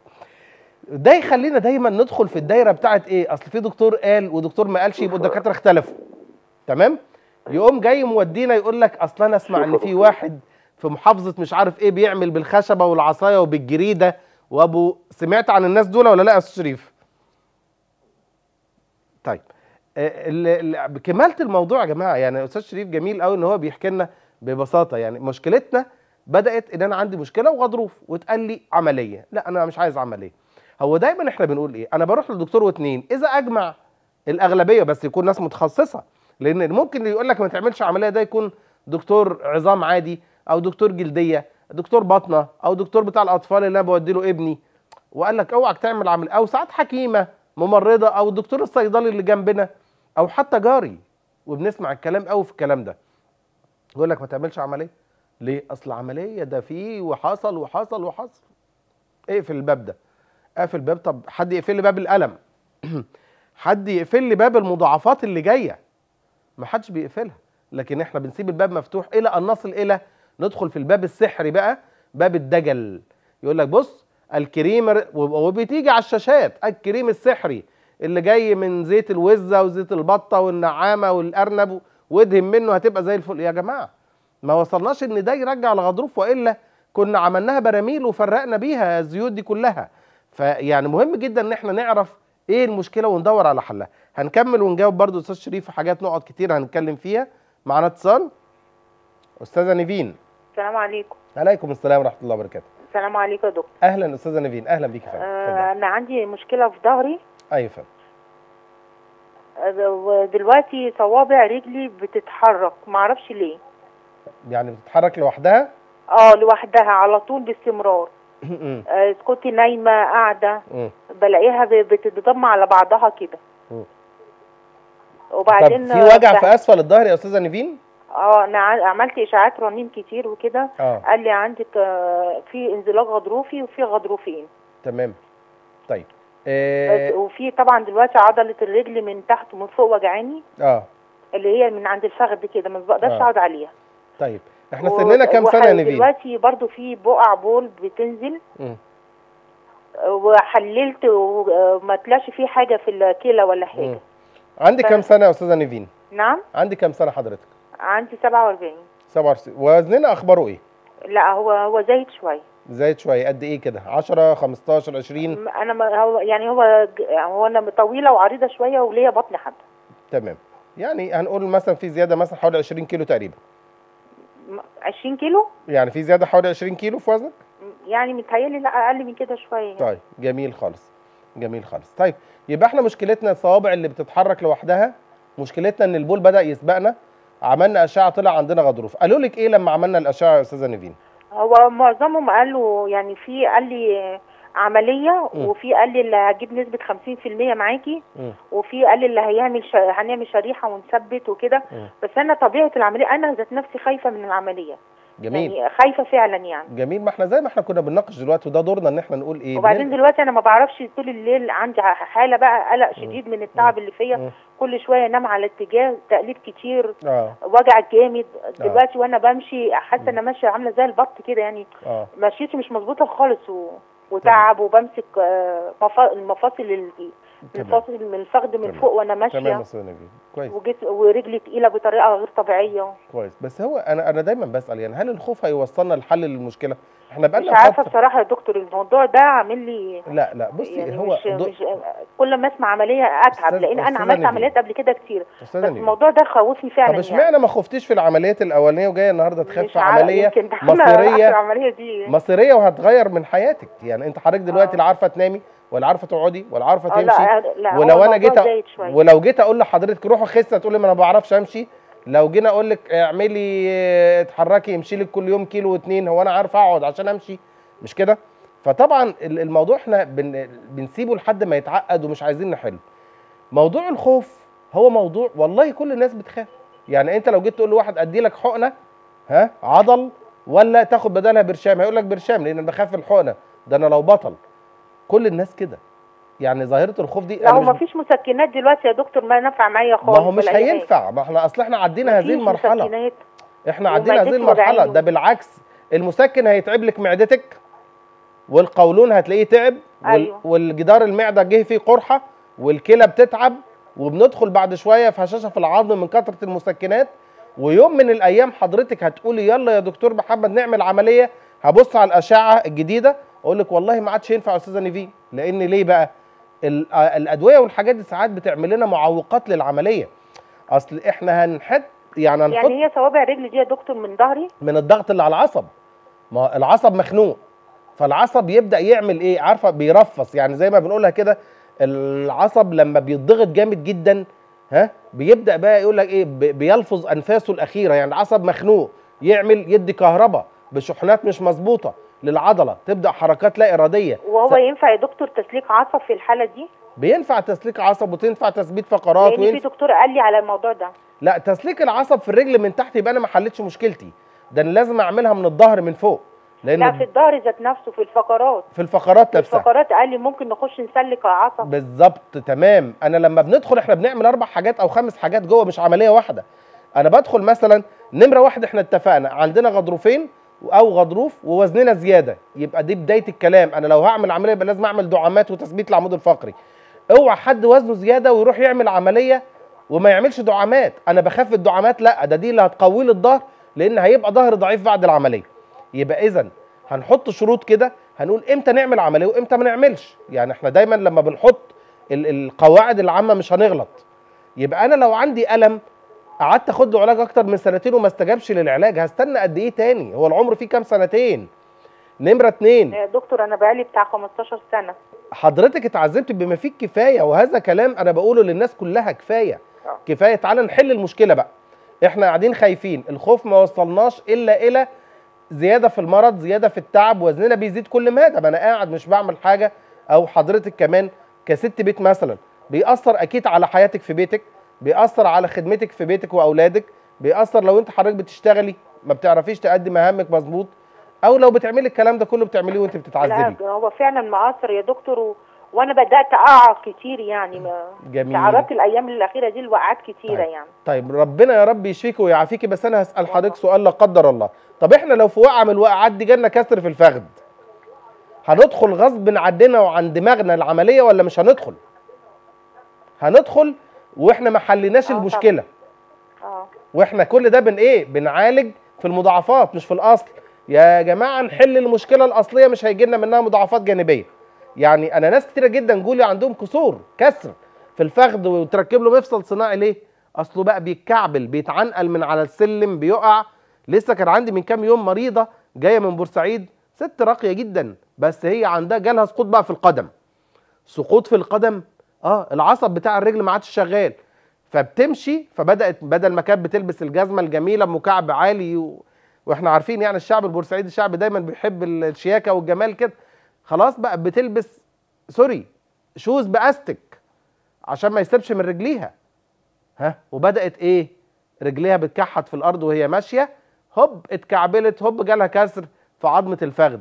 ده يخلينا دايما ندخل في الدايره بتاعت ايه اصل في دكتور قال ودكتور ما قالش يبقوا الدكاتره اختلفوا تمام يقوم جاي مودينا يقول لك اصل انا اسمع ان في واحد في محافظه مش عارف ايه بيعمل بالخشبه والعصايه وبالجريده وابو سمعت عن الناس دول ولا لا يا استاذ شريف طيب آه، ال- ال- كمالة الموضوع يا جماعه يعني استاذ شريف جميل قوي ان هو بيحكي لنا ببساطه يعني مشكلتنا بدات ان انا عندي مشكله وغضروف واتقال لي عمليه لا انا مش عايز عمليه هو دايما احنا بنقول ايه انا بروح للدكتور واثنين اذا اجمع الاغلبيه بس يكون ناس متخصصه لان ممكن اللي يقول لك ما تعملش عمليه ده يكون دكتور عظام عادي او دكتور جلديه دكتور باطنه او دكتور بتاع الاطفال اللي انا بودي له ابني وقال لك اوعك تعمل عمل او ساعات حكيمه ممرضه او الدكتور الصيدلي اللي جنبنا او حتى جاري وبنسمع الكلام قوي في الكلام ده يقول لك ما تعملش عمليه ليه اصل عمليه ده فيه وحصل وحصل وحصل اقفل الباب ده اقفل الباب طب حد يقفل لي باب الالم حد يقفل لي باب المضاعفات اللي جايه ما حدش بيقفلها لكن احنا بنسيب الباب مفتوح الى ان نصل الى ندخل في الباب السحري بقى باب الدجل يقول لك بص الكريم ر- وب- وبتيجي على الشاشات الكريم السحري اللي جاي من زيت الوزه وزيت البطه والنعامه والارنب وادهم منه هتبقى زي الفل يا جماعه ما وصلناش ان ده يرجع الغضروف والا كنا عملناها براميل وفرقنا بيها الزيوت دي كلها فيعني مهم جدا ان احنا نعرف ايه المشكله وندور على حلها هنكمل ونجاوب برضو استاذ شريف في حاجات نقط كتير هنتكلم فيها معانا اتصال استاذه نيفين السلام عليكم عليكم السلام ورحمه الله وبركاته السلام عليكم يا دكتور اهلا استاذه نيفين اهلا بيك يا فندم آه اتفضلي. انا عندي مشكله في ظهري ايوه يا فندم آه، ودلوقتي صوابع رجلي بتتحرك معرفش ليه يعني بتتحرك لوحدها اه لوحدها على طول باستمرار آه كنت نايمه قاعده مم. بلاقيها ب- بتتضم على بعضها كده مم. وبعدين طب في وجع آه، في اسفل الظهر يا استاذه نيفين اه انا ع- عملت اشاعات رنين كتير وكده اه قال لي عندك آه، في انزلاق غضروفي وفي غضروفين تمام طيب بس اه, وفي طبعا دلوقتي عضله الرجل من تحت ومن فوق وجعاني آه. اللي هي من عند الفخذ كده ما بقدرش آه. اقعد عليها طيب احنا و- سننا كام سنه يا وح- نيفين دلوقتي برضو في بقع بول بتنزل مم. وحللت وما طلعش فيه حاجه في الكلى ولا مم. حاجه عندك ف- كام سنه يا استاذه نيفين نعم عندك كام سنه حضرتك عندي 47 27 وزننا اخباره ايه لا هو هو زايد شويه زايد شويه قد ايه كده 10 15 20 م- انا ما هو يعني هو ج- هو انا طويله وعريضه شويه وليا بطن حبه تمام يعني هنقول مثلا في زياده مثلا حوالي 20 كيلو تقريبا م- 20 كيلو يعني في زياده حوالي 20 كيلو في وزنك م- يعني متهيألي لا اقل من كده شويه يعني. طيب جميل خالص جميل خالص طيب يبقى احنا مشكلتنا الصوابع اللي بتتحرك لوحدها مشكلتنا ان البول بدا يسبقنا عملنا اشعه طلع عندنا غضروف قالوا لك ايه لما عملنا الاشعه يا استاذه نيفين هو معظمهم قالوا يعني في قال لي عمليه مم. وفي قال لي اللي هجيب نسبه 50% معاكي مم. وفي قال لي اللي هيعمل ش... هنعمل شريحه ونثبت وكده مم. بس انا طبيعه العمليه انا ذات نفسي خايفه من العمليه جميل يعني خايفه فعلا يعني جميل ما احنا زي ما احنا كنا بنناقش دلوقتي وده دورنا ان احنا نقول ايه وبعدين بنن- دلوقتي انا ما بعرفش طول الليل عندي حاله بقى قلق شديد من التعب اللي مم. فيا كل شويه انام على اتجاه تقليب كتير اه وجع جامد دلوقتي وانا بمشي حاسه انا ماشيه عامله زي البط كده يعني اه مشيتي مش مظبوطه خالص و... وتعب وبمسك آه، مفا- المفاصل ال- تمام المفاصل من الفخذ من تمام. فوق وانا تمام يا ماشيه استاذه نيفين كويس وجس... ورجلي تقيله بطريقه غير طبيعيه كويس بس هو انا انا دايما بسال يعني هل الخوف هيوصلنا لحل للمشكله احنا مش بقالنا عارفه فتره بصراحه يا دكتور الموضوع ده عامل لي لا لا بصي يعني هو مش, دو- مش كل ما اسمع عمليه اتعب أستاذ- لان انا أستاذة عملت نيفين. عمليات قبل كده كتير استاذه بس نيفين الموضوع ده خوفني فعلا طب يعني اشمعنى ما خفتيش في العمليات الاولانيه وجايه النهارده تخاف مش في عارف- عمليه يمكن ده أنا مصيريه العمليه دي مصيريه وهتغير من حياتك يعني انت حضرتك دلوقتي آه. لا عارفه تنامي ولا عارفه تقعدي ولا عارفه آه، تمشي لا لا هو ولو انا الموضوع جيت أ- زايد شوية. ولو جيت اقول لحضرتك روحي خسه تقولي ما انا ما بعرفش امشي لو جينا اقول لك اعملي اه، اتحركي امشي لك كل يوم كيلو واتنين هو انا عارفه اقعد عشان امشي مش كده فطبعا ال- الموضوع احنا بن بنسيبه لحد ما يتعقد ومش عايزين نحله موضوع الخوف هو موضوع والله كل الناس بتخاف يعني انت لو جيت تقول لواحد ادي لك حقنه ها عضل ولا تاخد بدلها برشام هيقول لك برشام لان انا بخاف من الحقنه ده انا لو بطل كل الناس كده يعني ظاهره الخوف دي لا أنا هو مش- ما فيش مسكنات دلوقتي يا دكتور ما نفع معايا ما خالص هو مش ولا أي حاجة. هينفع ما احنا اصل احنا عدينا هذه مفيش المرحله مسكنات. احنا عدينا هذه ومعدتي المرحله وجعاني. ده بالعكس المسكن هيتعب لك معدتك والقولون هتلاقيه تعب وال... أيوة. والجدار المعده جه فيه قرحه والكلى بتتعب وبندخل بعد شويه في هشاشه في العظم من كثره المسكنات ويوم من الايام حضرتك هتقولي يلا يا دكتور محمد نعمل عمليه هبص على الاشعه الجديده اقول لك والله ما عادش ينفع يا استاذه نيفين لان ليه بقى ال- آه، الادويه والحاجات دي ساعات بتعمل لنا معوقات للعمليه اصل احنا هنحط يعني هنحط يعني هي صوابع رجلي دي يا دكتور من ظهري من الضغط اللي على العصب ما العصب مخنوق فالعصب يبدا يعمل ايه عارفه بيرفص يعني زي ما بنقولها كده العصب لما بيضغط جامد جدا ها بيبدا بقى يقول لك ايه بي- بيلفظ انفاسه الاخيره يعني العصب مخنوق يعمل يدي كهرباء بشحنات مش مظبوطه للعضله تبدا حركات لا اراديه وهو س- ينفع يا دكتور تسليك عصب في الحاله دي بينفع تسليك عصب وتنفع تثبيت فقرات لان في وينفع دكتور قال لي على الموضوع ده لا تسليك العصب في الرجل من تحت يبقى انا ما حلتش مشكلتي ده انا لازم اعملها من الظهر من فوق لان لا في الظهر ذات نفسه في الفقرات في الفقرات في نفسها الفقرات قال لي ممكن نخش نسلك العصب بالظبط تمام انا لما بندخل احنا بنعمل اربع حاجات او خمس حاجات جوه مش عمليه واحده انا بدخل مثلا نمره واحد احنا اتفقنا عندنا غضروفين او غضروف ووزننا زياده يبقى دي بدايه الكلام انا لو هعمل عمليه يبقى لازم اعمل دعامات وتثبيت العمود الفقري اوعى حد وزنه زياده ويروح يعمل عمليه وما يعملش دعامات انا بخاف الدعامات لا ده دي اللي هتقوي لي الظهر لان هيبقى ظهر ضعيف بعد العمليه يبقى اذا هنحط شروط كده هنقول امتى نعمل عمليه وامتى ما نعملش يعني احنا دايما لما بنحط ال- القواعد العامه مش هنغلط يبقى انا لو عندي الم قعدت اخد له علاج اكتر من سنتين وما استجابش للعلاج هستنى قد ايه تاني هو العمر فيه كام سنتين نمره اتنين يا دكتور انا بقالي بتاع 15 سنه حضرتك اتعذبت بما فيه الكفايه وهذا كلام انا بقوله للناس كلها كفايه آه. كفايه تعالى نحل المشكله بقى احنا قاعدين خايفين الخوف ما وصلناش الا الى زياده في المرض زياده في التعب وزننا بيزيد كل ما ده ما انا قاعد مش بعمل حاجه او حضرتك كمان كست بيت مثلا بيأثر اكيد على حياتك في بيتك بيأثر على خدمتك في بيتك واولادك بيأثر لو انت حضرتك بتشتغلي ما بتعرفيش تأدي مهامك مظبوط او لو بتعملي الكلام ده كله بتعمليه وانت بتتعذبي لا هو فعلا مؤثر يا دكتور و... وانا بدات اقع كتير يعني ما جميل تعرضت الايام الاخيره دي لوقعات كتيره طيب. يعني طيب ربنا يا رب يشفيك ويعافيكي بس انا هسال حضرتك سؤال لا قدر الله طب احنا لو في وقعه من الوقعات دي جالنا كسر في الفخذ هندخل غصب عننا وعن دماغنا العمليه ولا مش هندخل هندخل واحنا ما حليناش آه، المشكله اه واحنا كل ده بن ايه بنعالج في المضاعفات مش في الاصل يا جماعه نحل المشكله الاصليه مش هيجي لنا منها مضاعفات جانبيه يعني انا ناس كتيره جدا جولي عندهم كسور كسر في الفخذ وتركب له مفصل صناعي ليه اصله بقى بيتكعبل بيتعنقل من على السلم بيقع لسه كان عندي من كام يوم مريضه جايه من بورسعيد ست راقيه جدا بس هي عندها جالها سقوط بقى في القدم سقوط في القدم اه العصب بتاع الرجل ما عادش شغال فبتمشي فبدات بدل ما كانت بتلبس الجزمه الجميله بمكعب عالي و... واحنا عارفين يعني الشعب البورسعيدي الشعب دايما بيحب الشياكه والجمال كده خلاص بقى بتلبس سوري شوز باستك عشان ما يسيبش من رجليها ها وبدات ايه رجليها بتكحت في الارض وهي ماشيه هوب اتكعبلت هوب جالها كسر في عظمه الفخذ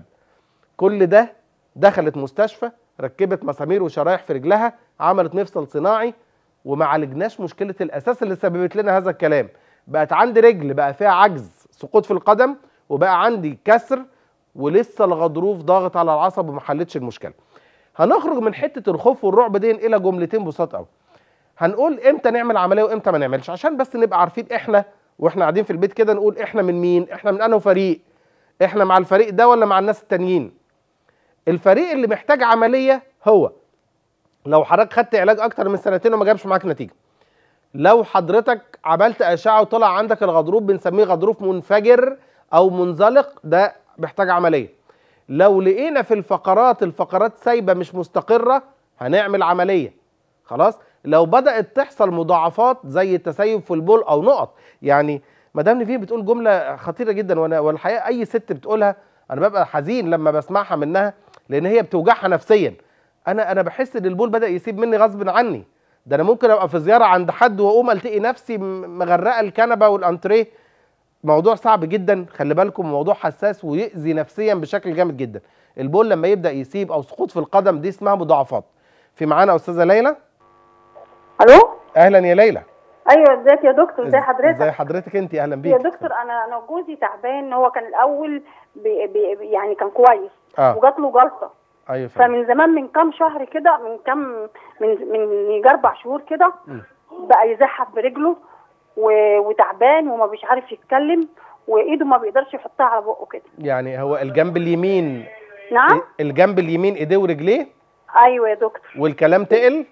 كل ده دخلت مستشفى ركبت مسامير وشرايح في رجلها عملت مفصل صناعي وما عالجناش مشكله الاساس اللي سببت لنا هذا الكلام بقت عندي رجل بقى فيها عجز سقوط في القدم وبقى عندي كسر ولسه الغضروف ضاغط على العصب وما حلتش المشكله هنخرج من حته الخوف والرعب دي الى جملتين بساط قوي هنقول امتى نعمل عمليه وامتى ما نعملش عشان بس نبقى عارفين احنا واحنا قاعدين في البيت كده نقول احنا من مين احنا من انه فريق احنا مع الفريق ده ولا مع الناس التانيين الفريق اللي محتاج عمليه هو لو حضرتك خدت علاج اكتر من سنتين وما جابش معاك نتيجه لو حضرتك عملت اشعه وطلع عندك الغضروف بنسميه غضروف منفجر او منزلق ده محتاج عمليه لو لقينا في الفقرات الفقرات سايبه مش مستقره هنعمل عمليه خلاص لو بدات تحصل مضاعفات زي التسيب في البول او نقط يعني مدام نيفين بتقول جمله خطيره جدا وانا والحقيقه اي ست بتقولها انا ببقى حزين لما بسمعها منها لان هي بتوجعها نفسيا انا انا بحس ان البول بدا يسيب مني غصب عني ده انا ممكن ابقى في زياره عند حد واقوم التقي نفسي م- مغرقه الكنبه والانتريه موضوع صعب جدا خلي بالكم موضوع حساس ويؤذي نفسيا بشكل جامد جدا البول لما يبدا يسيب او سقوط في القدم دي اسمها مضاعفات في معانا استاذه ليلى الو اهلا يا ليلى ايوه ازيك يا دكتور ازي ازي حضرتك حضرتك انت اهلا يا بيك دكتور انا انا جوزي تعبان هو كان الاول بي بي يعني كان كويس اه وجات له جلطه ايوه فهمت. فمن زمان من كام شهر كده من كام من من يجي اربع شهور كده مم. بقى يزحف برجله و- وتعبان وما مش عارف يتكلم وايده ما بيقدرش يحطها على بقه كده يعني هو الجنب اليمين نعم الجنب اليمين ايديه ورجليه ايوه يا دكتور والكلام تقل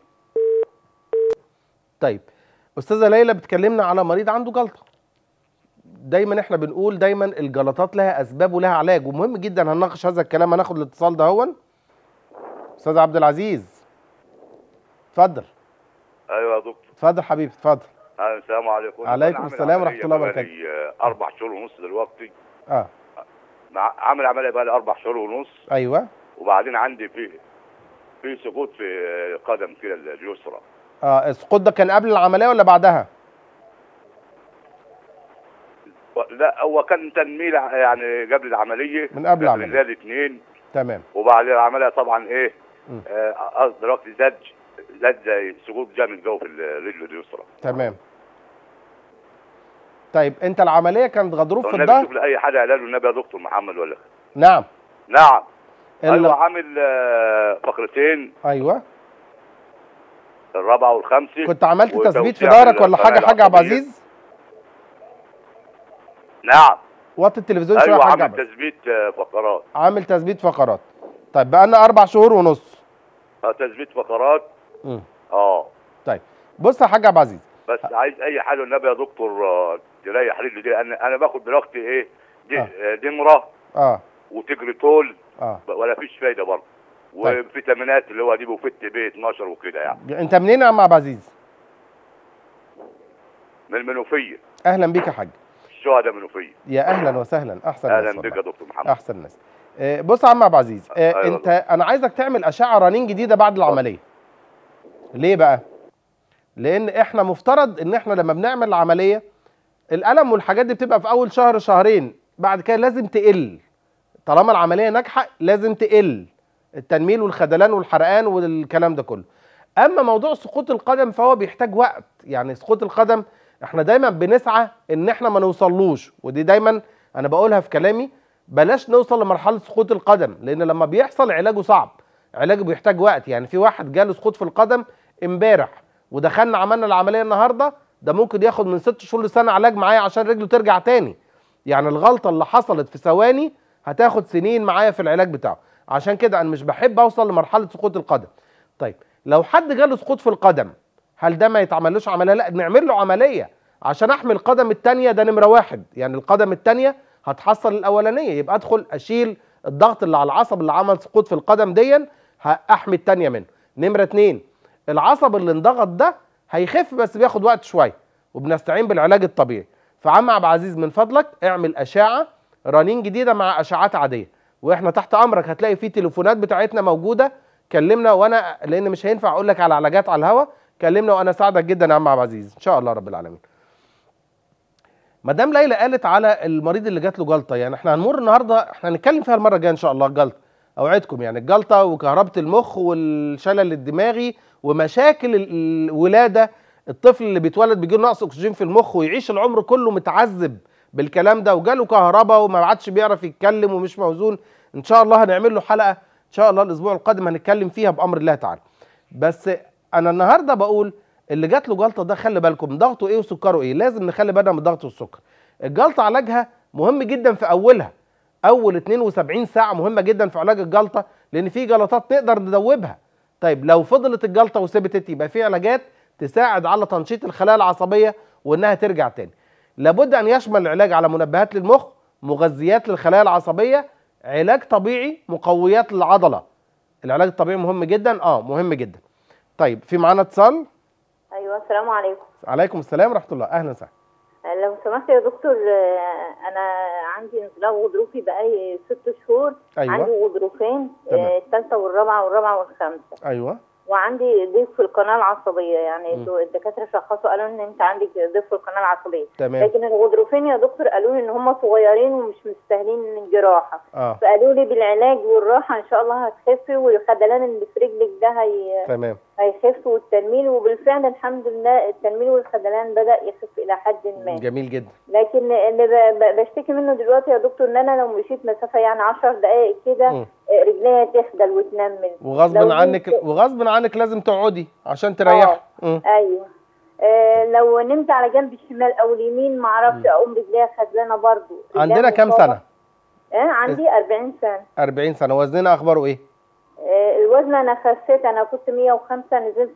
طيب استاذه ليلى بتكلمنا على مريض عنده جلطه دايما احنا بنقول دايما الجلطات لها اسباب ولها علاج ومهم جدا هنناقش هذا الكلام هناخد الاتصال ده هون استاذ عبد العزيز اتفضل ايوه يا دكتور اتفضل حبيبي اتفضل أهلا، السلام عليكم عليكم أنا عامل السلام ورحمة عملية الله بقالي، وبركاته. آه، اربع شهور ونص دلوقتي اه مع- عامل عمليه بقى لي اربع شهور ونص ايوه وبعدين عندي في في سقوط في آه، قدم كده اليسرى اه السقوط ده كان قبل العمليه ولا بعدها لا هو كان تنميل ع- يعني قبل العمليه من قبل العملية. زاد اثنين تمام وبعد العمليه طبعا ايه مم. آه، قصد دلوقتي زاد زاد زي سقوط جامد جوه في الرجل اليسرى تمام طيب انت العمليه كانت غضروف في والنبي شوف الظهر لاي حاجه قال له النبي يا دكتور محمد ولا نعم نعم ال- ايوه عامل آه، فقرتين ايوه الرابعه والخامسه كنت عملت وتوسيع تثبيت في في ظهرك ولا القناة حاجه حاجه يا عبد العصبية. العزيز نعم وطي التلفزيون شويه ايوه يا حاج عامل عبد تثبيت آه، فقرات عامل تثبيت فقرات طيب بقى لنا اربع شهور ونص آه، تثبيت فقرات مم. اه طيب بص يا حاج عبد العزيز بس عايز اي حاجه النبي يا دكتور آه، تريح رجلي دي انا انا باخد دلوقتي ايه دي آه. آه. دمره اه وتجريتول اه ولا فيش فايده برضه طيب. وفيتامينات اللي هو دي بوفيت بي 12 وكده يعني انت منين يا عم عبد العزيز من المنوفيه اهلا بيك يا حاج الشهداء منوفيه يا اهلا وسهلا احسن ناس اهلا بك والله. يا دكتور محمد احسن ناس آه، بص يا عم عبد العزيز آه، أيوة انت انا عايزك تعمل اشعه رنين جديده بعد العمليه ليه بقى لان احنا مفترض ان احنا لما بنعمل العمليه الالم والحاجات دي بتبقى في اول شهر شهرين بعد كده لازم تقل طالما العمليه ناجحه لازم تقل التنميل والخدلان والحرقان والكلام ده كله اما موضوع سقوط القدم فهو بيحتاج وقت يعني سقوط القدم احنا دايما بنسعى ان احنا ما نوصلوش ودي دايما انا بقولها في كلامي بلاش نوصل لمرحله سقوط القدم لان لما بيحصل علاجه صعب علاجه بيحتاج وقت يعني في واحد جاله سقوط في القدم امبارح ودخلنا عملنا العمليه النهارده ده ممكن ياخد من ست شهور لسنه علاج معايا عشان رجله ترجع تاني يعني الغلطه اللي حصلت في ثواني هتاخد سنين معايا في العلاج بتاعه عشان كده انا مش بحب اوصل لمرحله سقوط القدم طيب لو حد جاله سقوط في القدم هل ده ما يتعملوش عمليه لا نعمل له عمليه عشان احمي القدم الثانيه ده نمره واحد يعني القدم الثانيه هتحصل الاولانيه يبقى ادخل اشيل الضغط اللي على العصب اللي عمل سقوط في القدم ديا احمي الثانيه منه نمره اتنين العصب اللي انضغط ده هيخف بس بياخد وقت شويه وبنستعين بالعلاج الطبيعي فعم عبد العزيز من فضلك اعمل اشعه رنين جديده مع اشعات عاديه واحنا تحت امرك هتلاقي في تليفونات بتاعتنا موجوده كلمنا وانا لان مش هينفع اقول لك على علاجات على الهوا كلمنا وانا اساعدك جدا يا عم عبد العزيز ان شاء الله رب العالمين مدام ليلى قالت على المريض اللي جات له جلطه يعني احنا هنمر النهارده احنا هنتكلم فيها المره الجايه ان شاء الله الجلطه اوعدكم يعني الجلطه وكهربه المخ والشلل الدماغي ومشاكل ال- الولاده الطفل اللي بيتولد بيجي له نقص اكسجين في المخ ويعيش العمر كله متعذب بالكلام ده وجاله كهرباء وما عادش بيعرف يتكلم ومش موزون ان شاء الله هنعمل له حلقه ان شاء الله الاسبوع القادم هنتكلم فيها بامر الله تعالى بس انا النهارده بقول اللي جات له جلطه ده خلي بالكم ضغطه ايه وسكره ايه لازم نخلي بالنا من الضغط والسكر الجلطه علاجها مهم جدا في اولها اول 72 ساعه مهمه جدا في علاج الجلطه لان في جلطات نقدر ندوبها طيب لو فضلت الجلطه وثبتت يبقى في علاجات تساعد على تنشيط الخلايا العصبيه وانها ترجع تاني لابد ان يشمل العلاج على منبهات للمخ مغذيات للخلايا العصبيه علاج طبيعي مقويات للعضله العلاج الطبيعي مهم جدا اه مهم جدا طيب في معانا اتصال ايوه السلام عليكم عليكم السلام ورحمه الله اهلا وسهلا لو سمحت يا دكتور آه، انا عندي انزلاق غضروفي بقالي ست شهور أيوة. عندي غضروفين تمام. آه، الثالثه والرابعه والرابعه والخامسه ايوه وعندي ضيق في القناه العصبيه يعني مم. دو- الدكاتره شخصوا قالوا ان انت عندك ضيق في القناه العصبيه تمام لكن الغضروفين يا دكتور قالوا لي ان هم صغيرين ومش مستاهلين الجراحه اه فقالوا لي بالعلاج والراحه ان شاء الله هتخفي والخدلان اللي في رجلك ده هي تمام هيخف والتنميل وبالفعل الحمد لله التنميل والخدلان بدأ يخف إلى حد ما جميل جدا لكن اللي ب- ب- بشتكي منه دلوقتي يا دكتور ان انا لو مشيت مسافه يعني 10 دقائق كده مم. آه، رجليا تخدل وتنمل وغصب لو عنك نمت- وغصب عنك لازم تقعدي عشان تريحي مم. ايوه آه لو نمت على جنب الشمال او اليمين ما اعرفش اقوم رجليا خدلانه برضو رجليا عندنا كام مصابة. سنه اه عندي 40 سنه 40 سنه وزننا اخباره ايه آه الوزن انا خسيت انا كنت 105 نزلت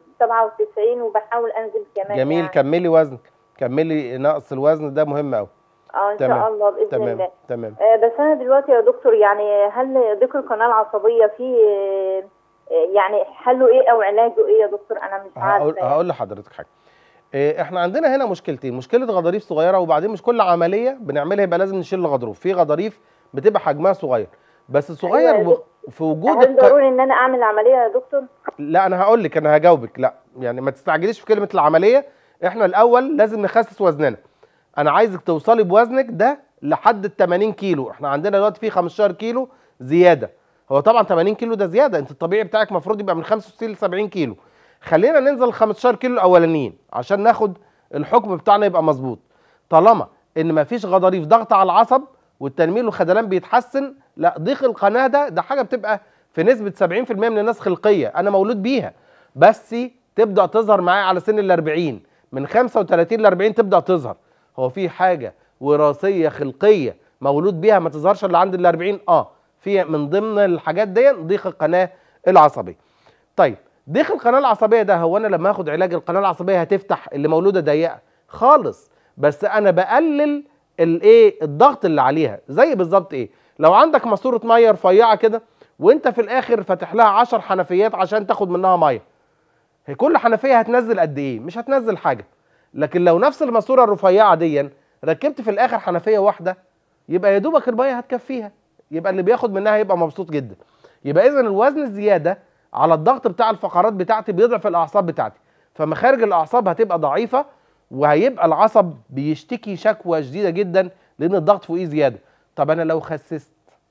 97 وبحاول انزل كمان جميل يعني. كملي وزنك كملي نقص الوزن ده مهم قوي اه ان تمام. شاء الله باذن تمام الله تمام آه، بس انا دلوقتي يا دكتور يعني هل ضيق القناه العصبيه فيه آه، آه، يعني حله ايه او علاجه ايه يا دكتور انا مش عارفه هقول هقول لحضرتك حاجه إيه، احنا عندنا هنا مشكلتين مشكله غضاريف صغيره وبعدين مش كل عمليه بنعملها يبقى لازم نشيل الغضروف في غضاريف بتبقى حجمها صغير بس صغير أيوة يا ب- في وجود هل الق... ضروري ان انا اعمل عمليه يا دكتور لا انا هقول لك انا هجاوبك لا يعني ما تستعجليش في كلمه العمليه احنا الاول لازم نخسس وزننا انا عايزك توصلي بوزنك ده لحد ال 80 كيلو احنا عندنا دلوقتي في 15 كيلو زياده هو طبعا 80 كيلو ده زياده انت الطبيعي بتاعك المفروض يبقى من 65 ل 70 كيلو خلينا ننزل ال 15 كيلو الاولانيين عشان ناخد الحكم بتاعنا يبقى مظبوط طالما ان مفيش غضاريف ضغط على العصب والتنميل والخدلان بيتحسن لا ضيق القناه ده ده حاجه بتبقى في نسبه 70% من الناس خلقيه انا مولود بيها بس تبدا تظهر معايا على سن ال 40 من 35 ل 40 تبدا تظهر هو في حاجه وراثيه خلقيه مولود بيها ما تظهرش الا عند ال 40 اه في من ضمن الحاجات دي ضيق القناه العصبيه طيب ضيق القناه العصبيه ده هو انا لما اخد علاج القناه العصبيه هتفتح اللي مولوده ضيقه خالص بس انا بقلل الايه الضغط اللي عليها زي بالظبط ايه لو عندك ماسوره ميه رفيعه كده وانت في الاخر فاتح لها 10 حنفيات عشان تاخد منها ميه هي كل حنفيه هتنزل قد ايه مش هتنزل حاجه لكن لو نفس الماسوره الرفيعه دي ركبت في الاخر حنفيه واحده يبقى يا دوبك الميه هتكفيها يبقى اللي بياخد منها يبقى مبسوط جدا يبقى اذا الوزن الزياده على الضغط بتاع الفقرات بتاعتي بيضعف الاعصاب بتاعتي فمخارج الاعصاب هتبقى ضعيفه وهيبقى العصب بيشتكي شكوى شديده جدا لان الضغط فوقيه زياده طب انا لو خسست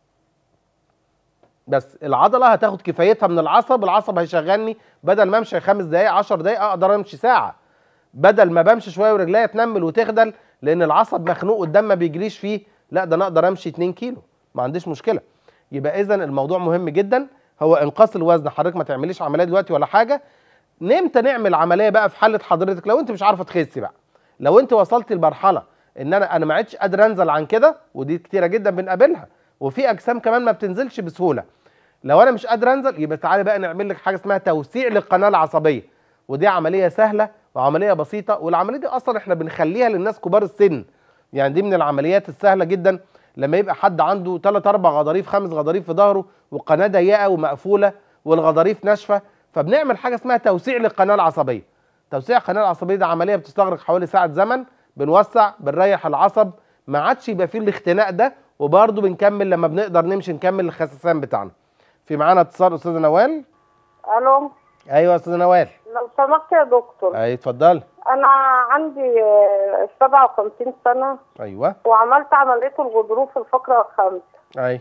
بس العضله هتاخد كفايتها من العصب العصب هيشغلني بدل ما امشي خمس دقائق 10 دقائق اقدر امشي ساعه بدل ما بمشي شويه ورجليا تنمل وتخدل لان العصب مخنوق والدم ما بيجريش فيه لا ده انا اقدر امشي 2 كيلو ما عنديش مشكله يبقى اذا الموضوع مهم جدا هو انقاص الوزن حضرتك ما تعمليش عمليه دلوقتي ولا حاجه نمتى نعمل عمليه بقى في حاله حضرتك لو انت مش عارفه تخسي بقى لو انت وصلت لمرحله ان انا انا ما عدتش قادر انزل عن كده ودي كتيره جدا بنقابلها وفي اجسام كمان ما بتنزلش بسهوله لو انا مش قادر انزل يبقى تعالى بقى نعمل لك حاجه اسمها توسيع للقناه العصبيه ودي عمليه سهله وعمليه بسيطه والعمليه دي اصلا احنا بنخليها للناس كبار السن يعني دي من العمليات السهله جدا لما يبقى حد عنده 3 4 غضاريف خمس غضاريف في ظهره والقناه ضيقه ومقفوله والغضاريف ناشفه فبنعمل حاجه اسمها توسيع للقناه العصبيه توسيع القناه العصبيه دي عمليه بتستغرق حوالي ساعه زمن بنوسع بنريح العصب ما عادش يبقى فيه الاختناق ده وبرده بنكمل لما بنقدر نمشي نكمل الخسسان بتاعنا في معانا اتصال استاذه نوال الو ايوه يا استاذه نوال لو سمحت يا دكتور اي اتفضلي انا عندي آه، 57 سنه ايوه وعملت عمليه الغضروف الفقره الخامسه اي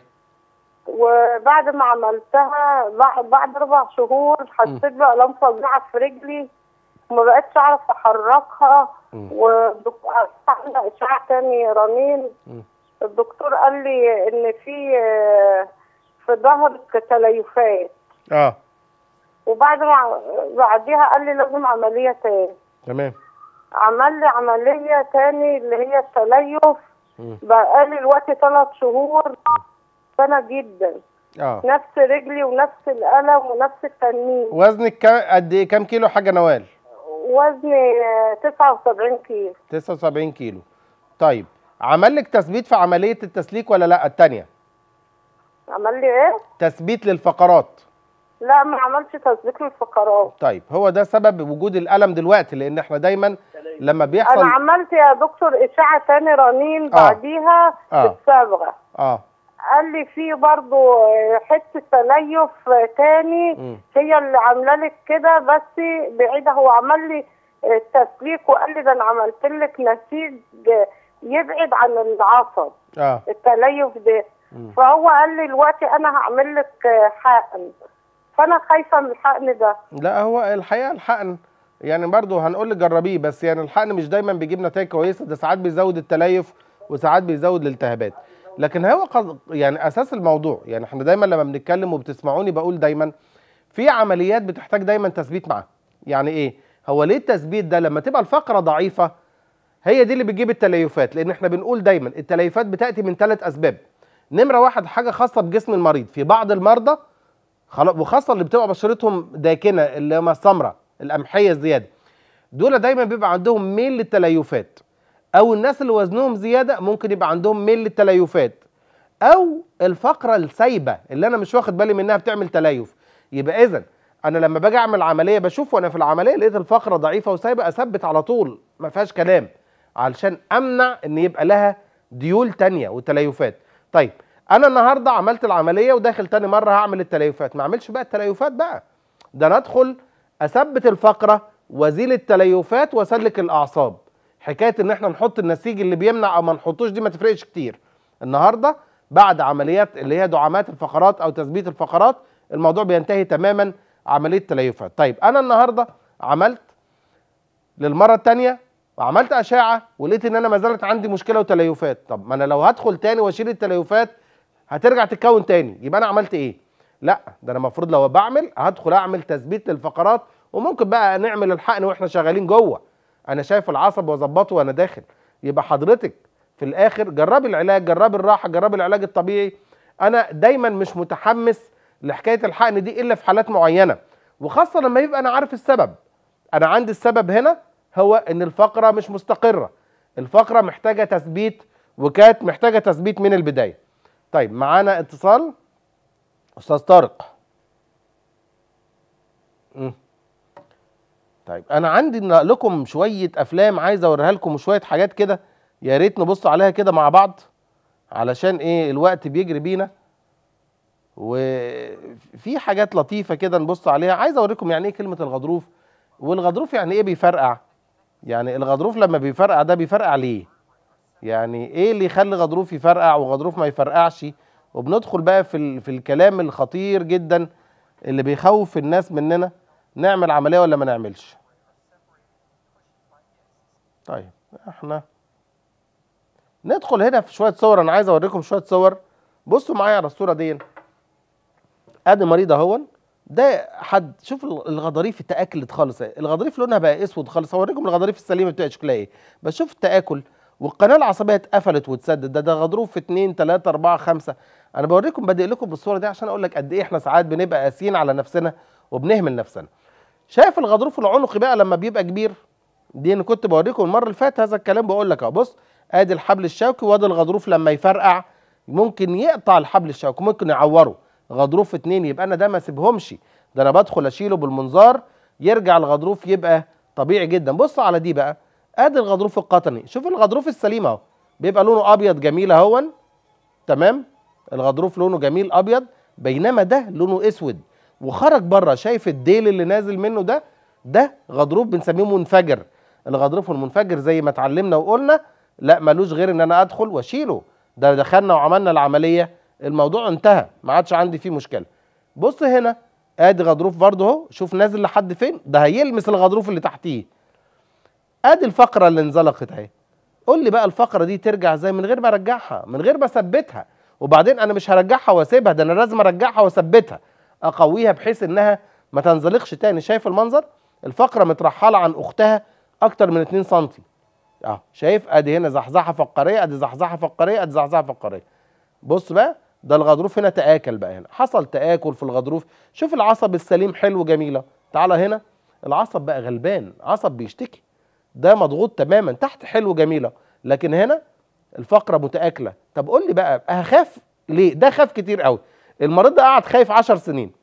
وبعد ما عملتها بعد- بعد اربع شهور حسيت بألم فظيعه في رجلي وما بقتش اعرف احركها مم. والدكتور عملنا اشعاع تاني رنين مم. الدكتور قال لي ان في آه، في ظهرك تليفات اه وبعد ما بعديها قال لي لازم عمليه تاني تمام عمل لي عمليه تاني اللي هي التليف مم. بقى لي الوقت ثلاث شهور سنه جدا اه نفس رجلي ونفس الألم ونفس التنميل وزنك كام قد ايه كام كيلو حاجه نوال وزني آه، 79 كيلو 79 كيلو طيب عمل لك تثبيت في عمليه التسليك ولا لا الثانيه عمل لي ايه؟ تثبيت للفقرات لا ما عملش تثبيت للفقرات طيب هو ده سبب وجود الالم دلوقتي لان احنا دايما لما بيحصل انا عملت يا دكتور اشعه تاني رنين آه. بعديها آه. بالصبغه اه قال لي في برضو آه، حته تليف آه، تاني مم. هي اللي عامله لك كده بس بعيده هو عمل لي آه، تسليك وقال لي ده انا عملت لك نسيج آه، يبعد عن العصب اه التليف ده مم. فهو قال لي دلوقتي انا هعمل لك آه، حقن فانا خايفه من الحقن ده لا هو الحقيقه الحقن يعني برضو هنقول لك جربيه بس يعني الحقن مش دايما بيجيب نتائج كويسه ده ساعات بيزود التليف وساعات بيزود الالتهابات لكن هو قد يعني اساس الموضوع يعني احنا دايما لما بنتكلم وبتسمعوني بقول دايما في عمليات بتحتاج دايما تثبيت معاها يعني ايه هو ليه التثبيت ده لما تبقى الفقره ضعيفه هي دي اللي بتجيب التليفات لان احنا بنقول دايما التليفات بتاتي من ثلاث اسباب نمره واحد حاجه خاصه بجسم المريض في بعض المرضى خلاص وخاصه اللي بتبقى بشرتهم داكنه اللي هم السمراء القمحيه الزياده دول دايما بيبقى عندهم ميل للتليفات او الناس اللي وزنهم زياده ممكن يبقى عندهم ميل للتليفات او الفقره السايبه اللي انا مش واخد بالي منها بتعمل تليف يبقى اذا انا لما باجي اعمل عمليه بشوف وانا في العمليه لقيت الفقره ضعيفه وسايبه اثبت على طول ما فيهاش كلام علشان امنع ان يبقى لها ديول تانية وتليفات طيب انا النهارده عملت العمليه وداخل تاني مره هعمل التليفات ما اعملش بقى التليفات بقى ده انا ادخل اثبت الفقره وازيل التليفات واسلك الاعصاب حكايه ان احنا نحط النسيج اللي بيمنع او ما نحطوش دي ما تفرقش كتير النهارده بعد عمليات اللي هي دعامات الفقرات او تثبيت الفقرات الموضوع بينتهي تماما عمليه تليفات طيب انا النهارده عملت للمره الثانيه وعملت اشعه ولقيت ان انا ما زالت عندي مشكله وتليفات طب ما انا لو هدخل تاني واشيل التليفات هترجع تتكون تاني يبقى انا عملت ايه لا ده انا المفروض لو بعمل هدخل اعمل تثبيت للفقرات وممكن بقى نعمل الحقن واحنا شغالين جوه انا شايف العصب واظبطه وانا داخل يبقى حضرتك في الاخر جربي العلاج جربي الراحه جربي العلاج الطبيعي انا دايما مش متحمس لحكايه الحقن دي الا في حالات معينه وخاصه لما يبقى انا عارف السبب انا عندي السبب هنا هو ان الفقره مش مستقره الفقره محتاجه تثبيت وكانت محتاجه تثبيت من البدايه طيب معانا اتصال استاذ طارق مم. طيب انا عندي لكم شويه افلام عايز اوريها لكم وشويه حاجات كده يا ريت نبص عليها كده مع بعض علشان ايه الوقت بيجري بينا وفي حاجات لطيفه كده نبص عليها عايز اوريكم يعني ايه كلمه الغضروف والغضروف يعني ايه بيفرقع يعني الغضروف لما بيفرقع ده بيفرقع ليه يعني ايه اللي يخلي غضروف يفرقع وغضروف ما يفرقعش وبندخل بقى في ال... في الكلام الخطير جدا اللي بيخوف الناس مننا نعمل عمليه ولا ما نعملش طيب احنا ندخل هنا في شويه صور انا عايز اوريكم شويه صور بصوا معايا على الصوره دي ادي مريض اهون ده حد شوف الغضاريف اتاكلت خالص الغضاريف لونها بقى اسود خالص هوريكم الغضاريف السليمه بتبقى شكلها ايه بس شوف التاكل والقناه العصبيه اتقفلت واتسدد ده ده غضروف 2 3 4 5 انا بوريكم بادئ لكم بالصوره دي عشان اقول لك قد ايه احنا ساعات بنبقى قاسيين على نفسنا وبنهمل نفسنا شايف الغضروف العنقي بقى لما بيبقى كبير دي انا كنت بوريكم المره اللي فاتت هذا الكلام بقول لك اهو بص ادي الحبل الشوكي وادي الغضروف لما يفرقع ممكن يقطع الحبل الشوكي ممكن يعوره غضروف اتنين يبقى انا ده ما اسيبهمش ده انا بدخل اشيله بالمنظار يرجع الغضروف يبقى طبيعي جدا بص على دي بقى ادي الغضروف القطني شوف الغضروف السليم اهو بيبقى لونه ابيض جميل اهون تمام الغضروف لونه جميل ابيض بينما ده لونه اسود وخرج بره شايف الديل اللي نازل منه ده ده غضروف بنسميه منفجر الغضروف المنفجر زي ما اتعلمنا وقلنا لا ملوش غير ان انا ادخل واشيله ده دخلنا وعملنا العمليه الموضوع انتهى ما عادش عندي فيه مشكله بص هنا ادي غضروف برضه اهو شوف نازل لحد فين ده هيلمس الغضروف اللي تحتيه ادي الفقره اللي انزلقت اهي قول لي بقى الفقره دي ترجع ازاي من غير ما ارجعها من غير ما اثبتها وبعدين انا مش هرجعها واسيبها ده انا لازم ارجعها واثبتها اقويها بحيث انها ما تنزلقش تاني شايف المنظر الفقره مترحله عن اختها اكتر من 2 سم اه شايف ادي هنا زحزحه فقريه ادي زحزحه فقريه ادي زحزحه فقريه بص بقى ده الغضروف هنا تآكل بقى هنا حصل تآكل في الغضروف شوف العصب السليم حلو جميله تعالى هنا العصب بقى غلبان عصب بيشتكي ده مضغوط تماما تحت حلو جميله لكن هنا الفقره متآكله طب قول لي بقى هخاف ليه ده خاف كتير قوي المريض ده قعد خايف 10 سنين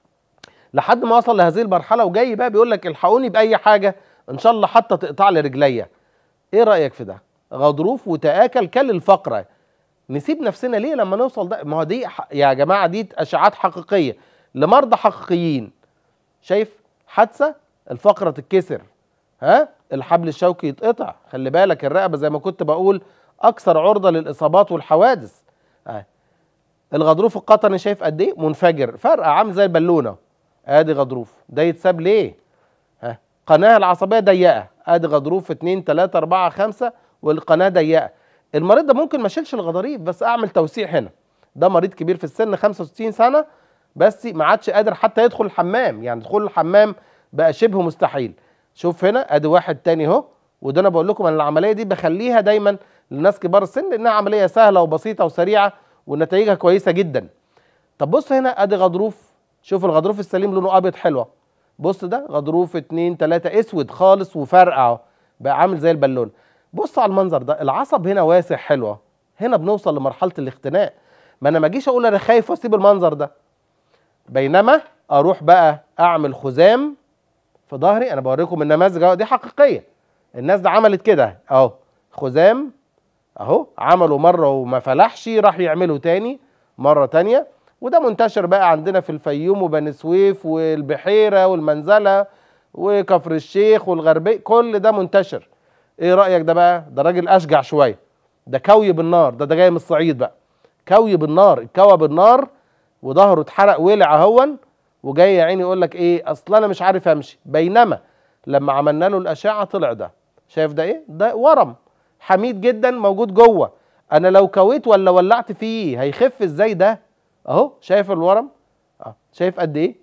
لحد ما وصل لهذه المرحله وجاي بقى بيقول لك الحقوني باي حاجه ان شاء الله حتى تقطع لي رجليا ايه رايك في ده غضروف وتآكل كل الفقره نسيب نفسنا ليه لما نوصل ده ما هو دي يا جماعه دي اشعات حقيقيه لمرضى حقيقيين شايف حادثه الفقره تتكسر ها الحبل الشوكي يتقطع خلي بالك الرقبه زي ما كنت بقول اكثر عرضه للاصابات والحوادث آه. الغضروف القطني شايف قد ايه منفجر فرقه عامل زي البالونه ادي غضروف ده يتساب ليه ها قناه العصبيه ضيقه ادي غضروف 2 3 4 5 والقناه ضيقه المريض ده ممكن ما اشيلش الغضاريف بس اعمل توسيع هنا ده مريض كبير في السن 65 سنه بس ما عادش قادر حتى يدخل الحمام يعني دخول الحمام بقى شبه مستحيل شوف هنا ادي واحد تاني اهو وده انا بقول لكم ان العمليه دي بخليها دايما للناس كبار السن لانها عمليه سهله وبسيطه وسريعه ونتائجها كويسه جدا طب بص هنا ادي غضروف شوف الغضروف السليم لونه ابيض حلوه بص ده غضروف اتنين تلاته اسود خالص وفرقع اهو بقى عامل زي البالون بص على المنظر ده العصب هنا واسع حلوه هنا بنوصل لمرحله الاختناق ما انا ما اجيش اقول انا خايف واسيب المنظر ده بينما اروح بقى اعمل خزام في ظهري انا بوريكم النماذج اهو دي حقيقيه الناس ده عملت كده اهو خزام اهو عملوا مره وما فلحش راح يعملوا تاني مره تانيه وده منتشر بقى عندنا في الفيوم وبني سويف والبحيره والمنزله وكفر الشيخ والغربيه كل ده منتشر ايه رايك ده بقى ده راجل اشجع شويه ده كوي بالنار ده ده جاي من الصعيد بقى كوي بالنار اتكوى بالنار وظهره اتحرق ولع اهون وجاي يا عيني يقول لك ايه اصل انا مش عارف امشي بينما لما عملنا له الاشعه طلع ده شايف ده ايه ده ورم حميد جدا موجود جوه انا لو كويت ولا ولعت فيه هيخف ازاي ده اهو شايف الورم اه شايف قد ايه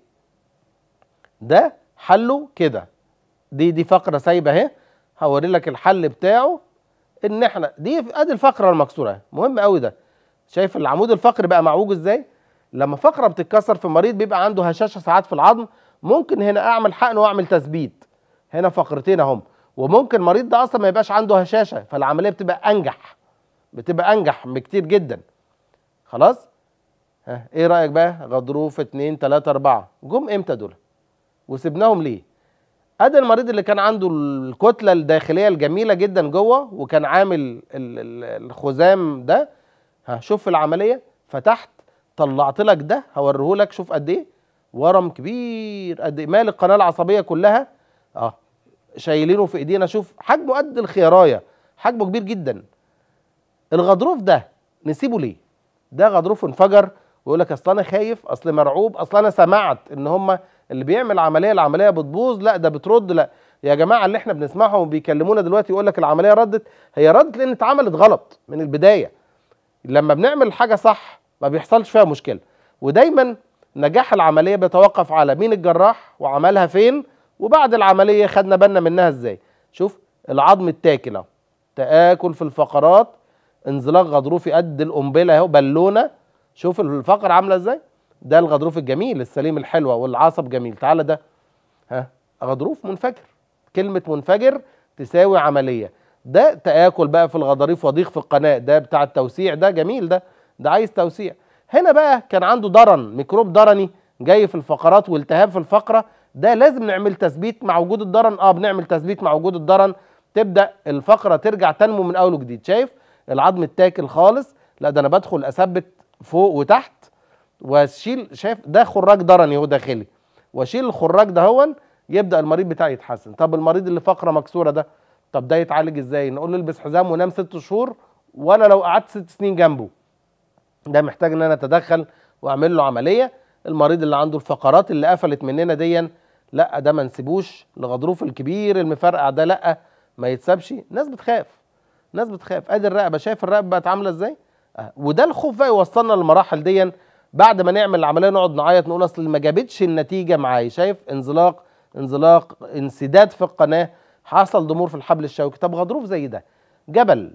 ده حله كده دي دي فقره سايبه اهي هوري لك الحل بتاعه ان احنا دي ادي الفقره المكسوره اهي مهم قوي ده شايف العمود الفقري بقى معوج ازاي لما فقره بتتكسر في مريض بيبقى عنده هشاشه ساعات في العظم ممكن هنا اعمل حقن واعمل تثبيت هنا فقرتين اهم وممكن المريض ده اصلا ما يبقاش عنده هشاشه فالعمليه بتبقى انجح بتبقى انجح بكتير جدا خلاص ها ايه رايك بقى غضروف اتنين تلاته اربعه جم امتى دول وسبناهم ليه ادي المريض اللي كان عنده الكتله الداخليه الجميله جدا جوه وكان عامل ال- ال- الخزام ده ها شوف في العمليه فتحت طلعت لك ده هوريه لك شوف قد ايه ورم كبير قد ايه مال القناه العصبيه كلها اه شايلينه في ايدينا شوف حجمه قد الخيرايه حجمه كبير جدا الغضروف ده نسيبه ليه ده غضروف انفجر ويقول لك اصل انا خايف اصل مرعوب اصل انا سمعت ان هم اللي بيعمل عمليه العمليه بتبوظ لا ده بترد لا يا جماعه اللي احنا بنسمعهم وبيكلمونا دلوقتي يقول لك العمليه ردت هي ردت لان اتعملت غلط من البدايه لما بنعمل حاجه صح ما بيحصلش فيها مشكله ودايما نجاح العمليه بيتوقف على مين الجراح وعملها فين وبعد العمليه خدنا بالنا منها ازاي شوف العظم التاكل اهو تاكل في الفقرات انزلاق غضروفي قد القنبله اهو بالونه شوف الفقره عامله ازاي ده الغضروف الجميل السليم الحلوه والعصب جميل تعالى ده ها غضروف منفجر كلمه منفجر تساوي عمليه ده تاكل بقى في الغضاريف وضيق في القناه ده بتاع التوسيع ده جميل ده ده عايز توسيع هنا بقى كان عنده درن ميكروب درني جاي في الفقرات والتهاب في الفقره ده لازم نعمل تثبيت مع وجود الدرن اه بنعمل تثبيت مع وجود الدرن تبدا الفقره ترجع تنمو من اول وجديد شايف العظم التاكل خالص لا ده انا بدخل اثبت فوق وتحت واشيل شايف ده خراج درني هو داخلي واشيل الخراج ده هون يبدا المريض بتاعي يتحسن طب المريض اللي فقره مكسوره ده طب ده يتعالج ازاي نقول له البس حزام ونام ست شهور ولا لو قعدت ست سنين جنبه ده محتاج ان انا اتدخل واعمل له عمليه المريض اللي عنده الفقرات اللي قفلت مننا ديا لا ده ما نسيبوش الغضروف الكبير المفرقع ده لا ما يتسابش ناس بتخاف ناس بتخاف ادي الرقبه شايف الرقبه بقت عامله ازاي آه. وده الخوف بقى يوصلنا للمراحل ديا بعد ما نعمل العمليه نقعد نعيط نقول اصل ما جابتش النتيجه معايا شايف انزلاق انزلاق انسداد في القناه حصل ضمور في الحبل الشوكي طب غضروف زي ده جبل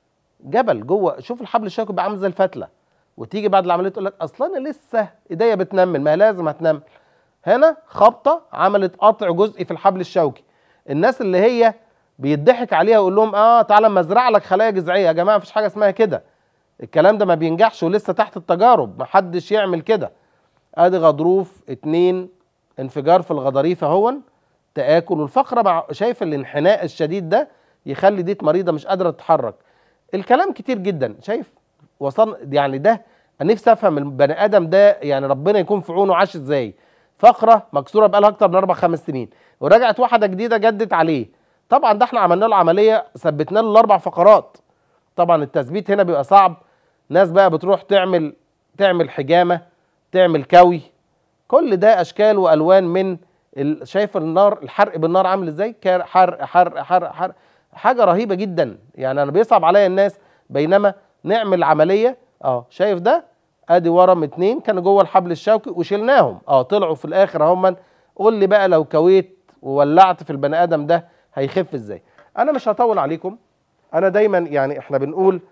جبل جوه شوف الحبل الشوكي بقى عامل زي الفتله وتيجي بعد العمليه تقول لك اصل انا لسه ايديا بتنمل ما هي لازم هتنمل هنا خبطه عملت قطع جزئي في الحبل الشوكي الناس اللي هي بيضحك عليها ويقول لهم اه تعالى اما ازرع لك خلايا جذعيه يا جماعه مفيش حاجه اسمها كده الكلام ده ما بينجحش ولسه تحت التجارب محدش يعمل كده ادي غضروف اتنين انفجار في الغضاريف اهون تاكل والفقره مع شايف الانحناء الشديد ده يخلي ديت مريضه مش قادره تتحرك الكلام كتير جدا شايف وصل يعني ده انا نفسي افهم البني ادم ده يعني ربنا يكون في عونه عاش ازاي فقره مكسوره بقالها اكتر من اربع خمس سنين ورجعت واحده جديده جدت عليه طبعا ده احنا عملنا له عمليه ثبتنا له الاربع فقرات طبعا التثبيت هنا بيبقى صعب ناس بقى بتروح تعمل تعمل حجامه تعمل كوي كل ده اشكال والوان من ال- شايف النار الحرق بالنار عامل ازاي كار- حرق حرق حرق حرق حاجه رهيبه جدا يعني انا بيصعب عليا الناس بينما نعمل عمليه اه شايف ده ادي ورم اتنين كانوا جوه الحبل الشوكي وشلناهم اه طلعوا في الاخر هم قول لي بقى لو كويت وولعت في البني ادم ده هيخف ازاي انا مش هطول عليكم انا دايما يعني احنا بنقول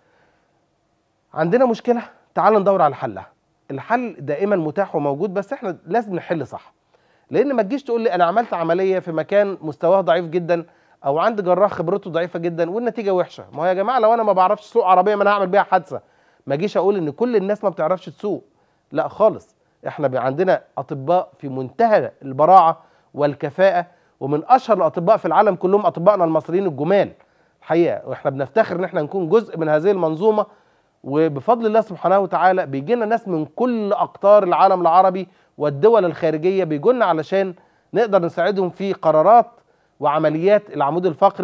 عندنا مشكله تعال ندور على حلها الحل دائما متاح وموجود بس احنا لازم نحل صح لان ما تجيش تقول لي انا عملت عمليه في مكان مستواه ضعيف جدا او عند جراح خبرته ضعيفه جدا والنتيجه وحشه ما هو يا جماعه لو انا ما بعرفش اسوق عربيه ما انا هعمل بيها حادثه ما اجيش اقول ان كل الناس ما بتعرفش تسوق لا خالص احنا بي- عندنا اطباء في منتهى البراعه والكفاءه ومن اشهر الاطباء في العالم كلهم اطبائنا المصريين الجمال الحقيقه واحنا بنفتخر ان احنا نكون جزء من هذه المنظومه وبفضل الله سبحانه وتعالى بيجي لنا ناس من كل اقطار العالم العربي والدول الخارجيه بيجوا لنا علشان نقدر نساعدهم في قرارات وعمليات العمود الفقري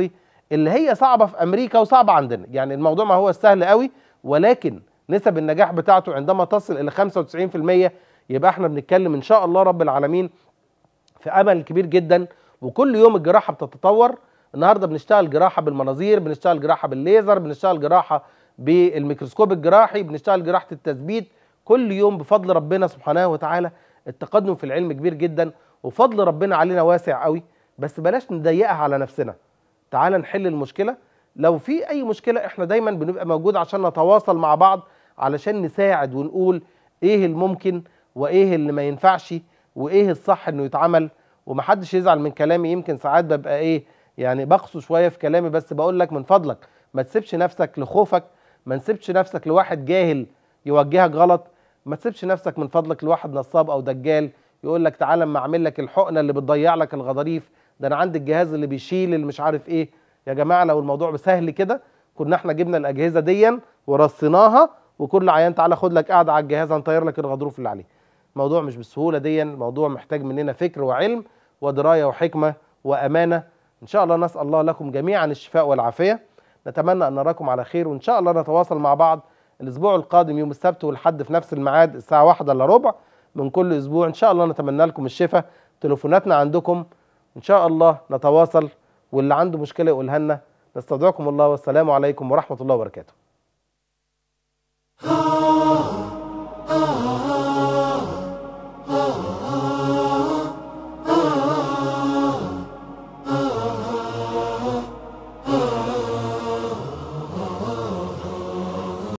اللي هي صعبه في امريكا وصعبه عندنا يعني الموضوع ما هو السهل قوي ولكن نسب النجاح بتاعته عندما تصل الى 95% يبقى احنا بنتكلم ان شاء الله رب العالمين في امل كبير جدا وكل يوم الجراحه بتتطور النهارده بنشتغل جراحه بالمناظير بنشتغل جراحه بالليزر بنشتغل جراحه بالميكروسكوب الجراحي بنشتغل جراحه التثبيت كل يوم بفضل ربنا سبحانه وتعالى التقدم في العلم كبير جدا وفضل ربنا علينا واسع قوي بس بلاش نضيقها على نفسنا تعال نحل المشكله لو في اي مشكله احنا دايما بنبقى موجود عشان نتواصل مع بعض علشان نساعد ونقول ايه الممكن وايه اللي ما ينفعش وايه الصح انه يتعمل ومحدش يزعل من كلامي يمكن ساعات ببقى ايه يعني بقسو شويه في كلامي بس بقول لك من فضلك ما تسيبش نفسك لخوفك ما تسيبش نفسك لواحد جاهل يوجهك غلط ما تسيبش نفسك من فضلك لواحد نصاب او دجال يقول لك تعالى اما اعمل لك الحقنه اللي بتضيع لك الغضاريف ده انا عندي الجهاز اللي بيشيل اللي مش عارف ايه يا جماعه لو الموضوع سهل كده كنا احنا جبنا الاجهزه ديا ورصيناها وكل عيان تعالى خد لك قاعده على الجهاز هنطير لك الغضروف اللي عليه الموضوع مش بالسهوله ديا الموضوع محتاج مننا فكر وعلم ودرايه وحكمه وامانه ان شاء الله نسال الله لكم جميعا الشفاء والعافيه نتمنى ان نراكم على خير وان شاء الله نتواصل مع بعض الاسبوع القادم يوم السبت والحد في نفس الميعاد الساعه واحدة الا ربع من كل اسبوع ان شاء الله نتمنى لكم الشفاء تليفوناتنا عندكم ان شاء الله نتواصل واللي عنده مشكله يقولها لنا نستودعكم الله والسلام عليكم ورحمه الله وبركاته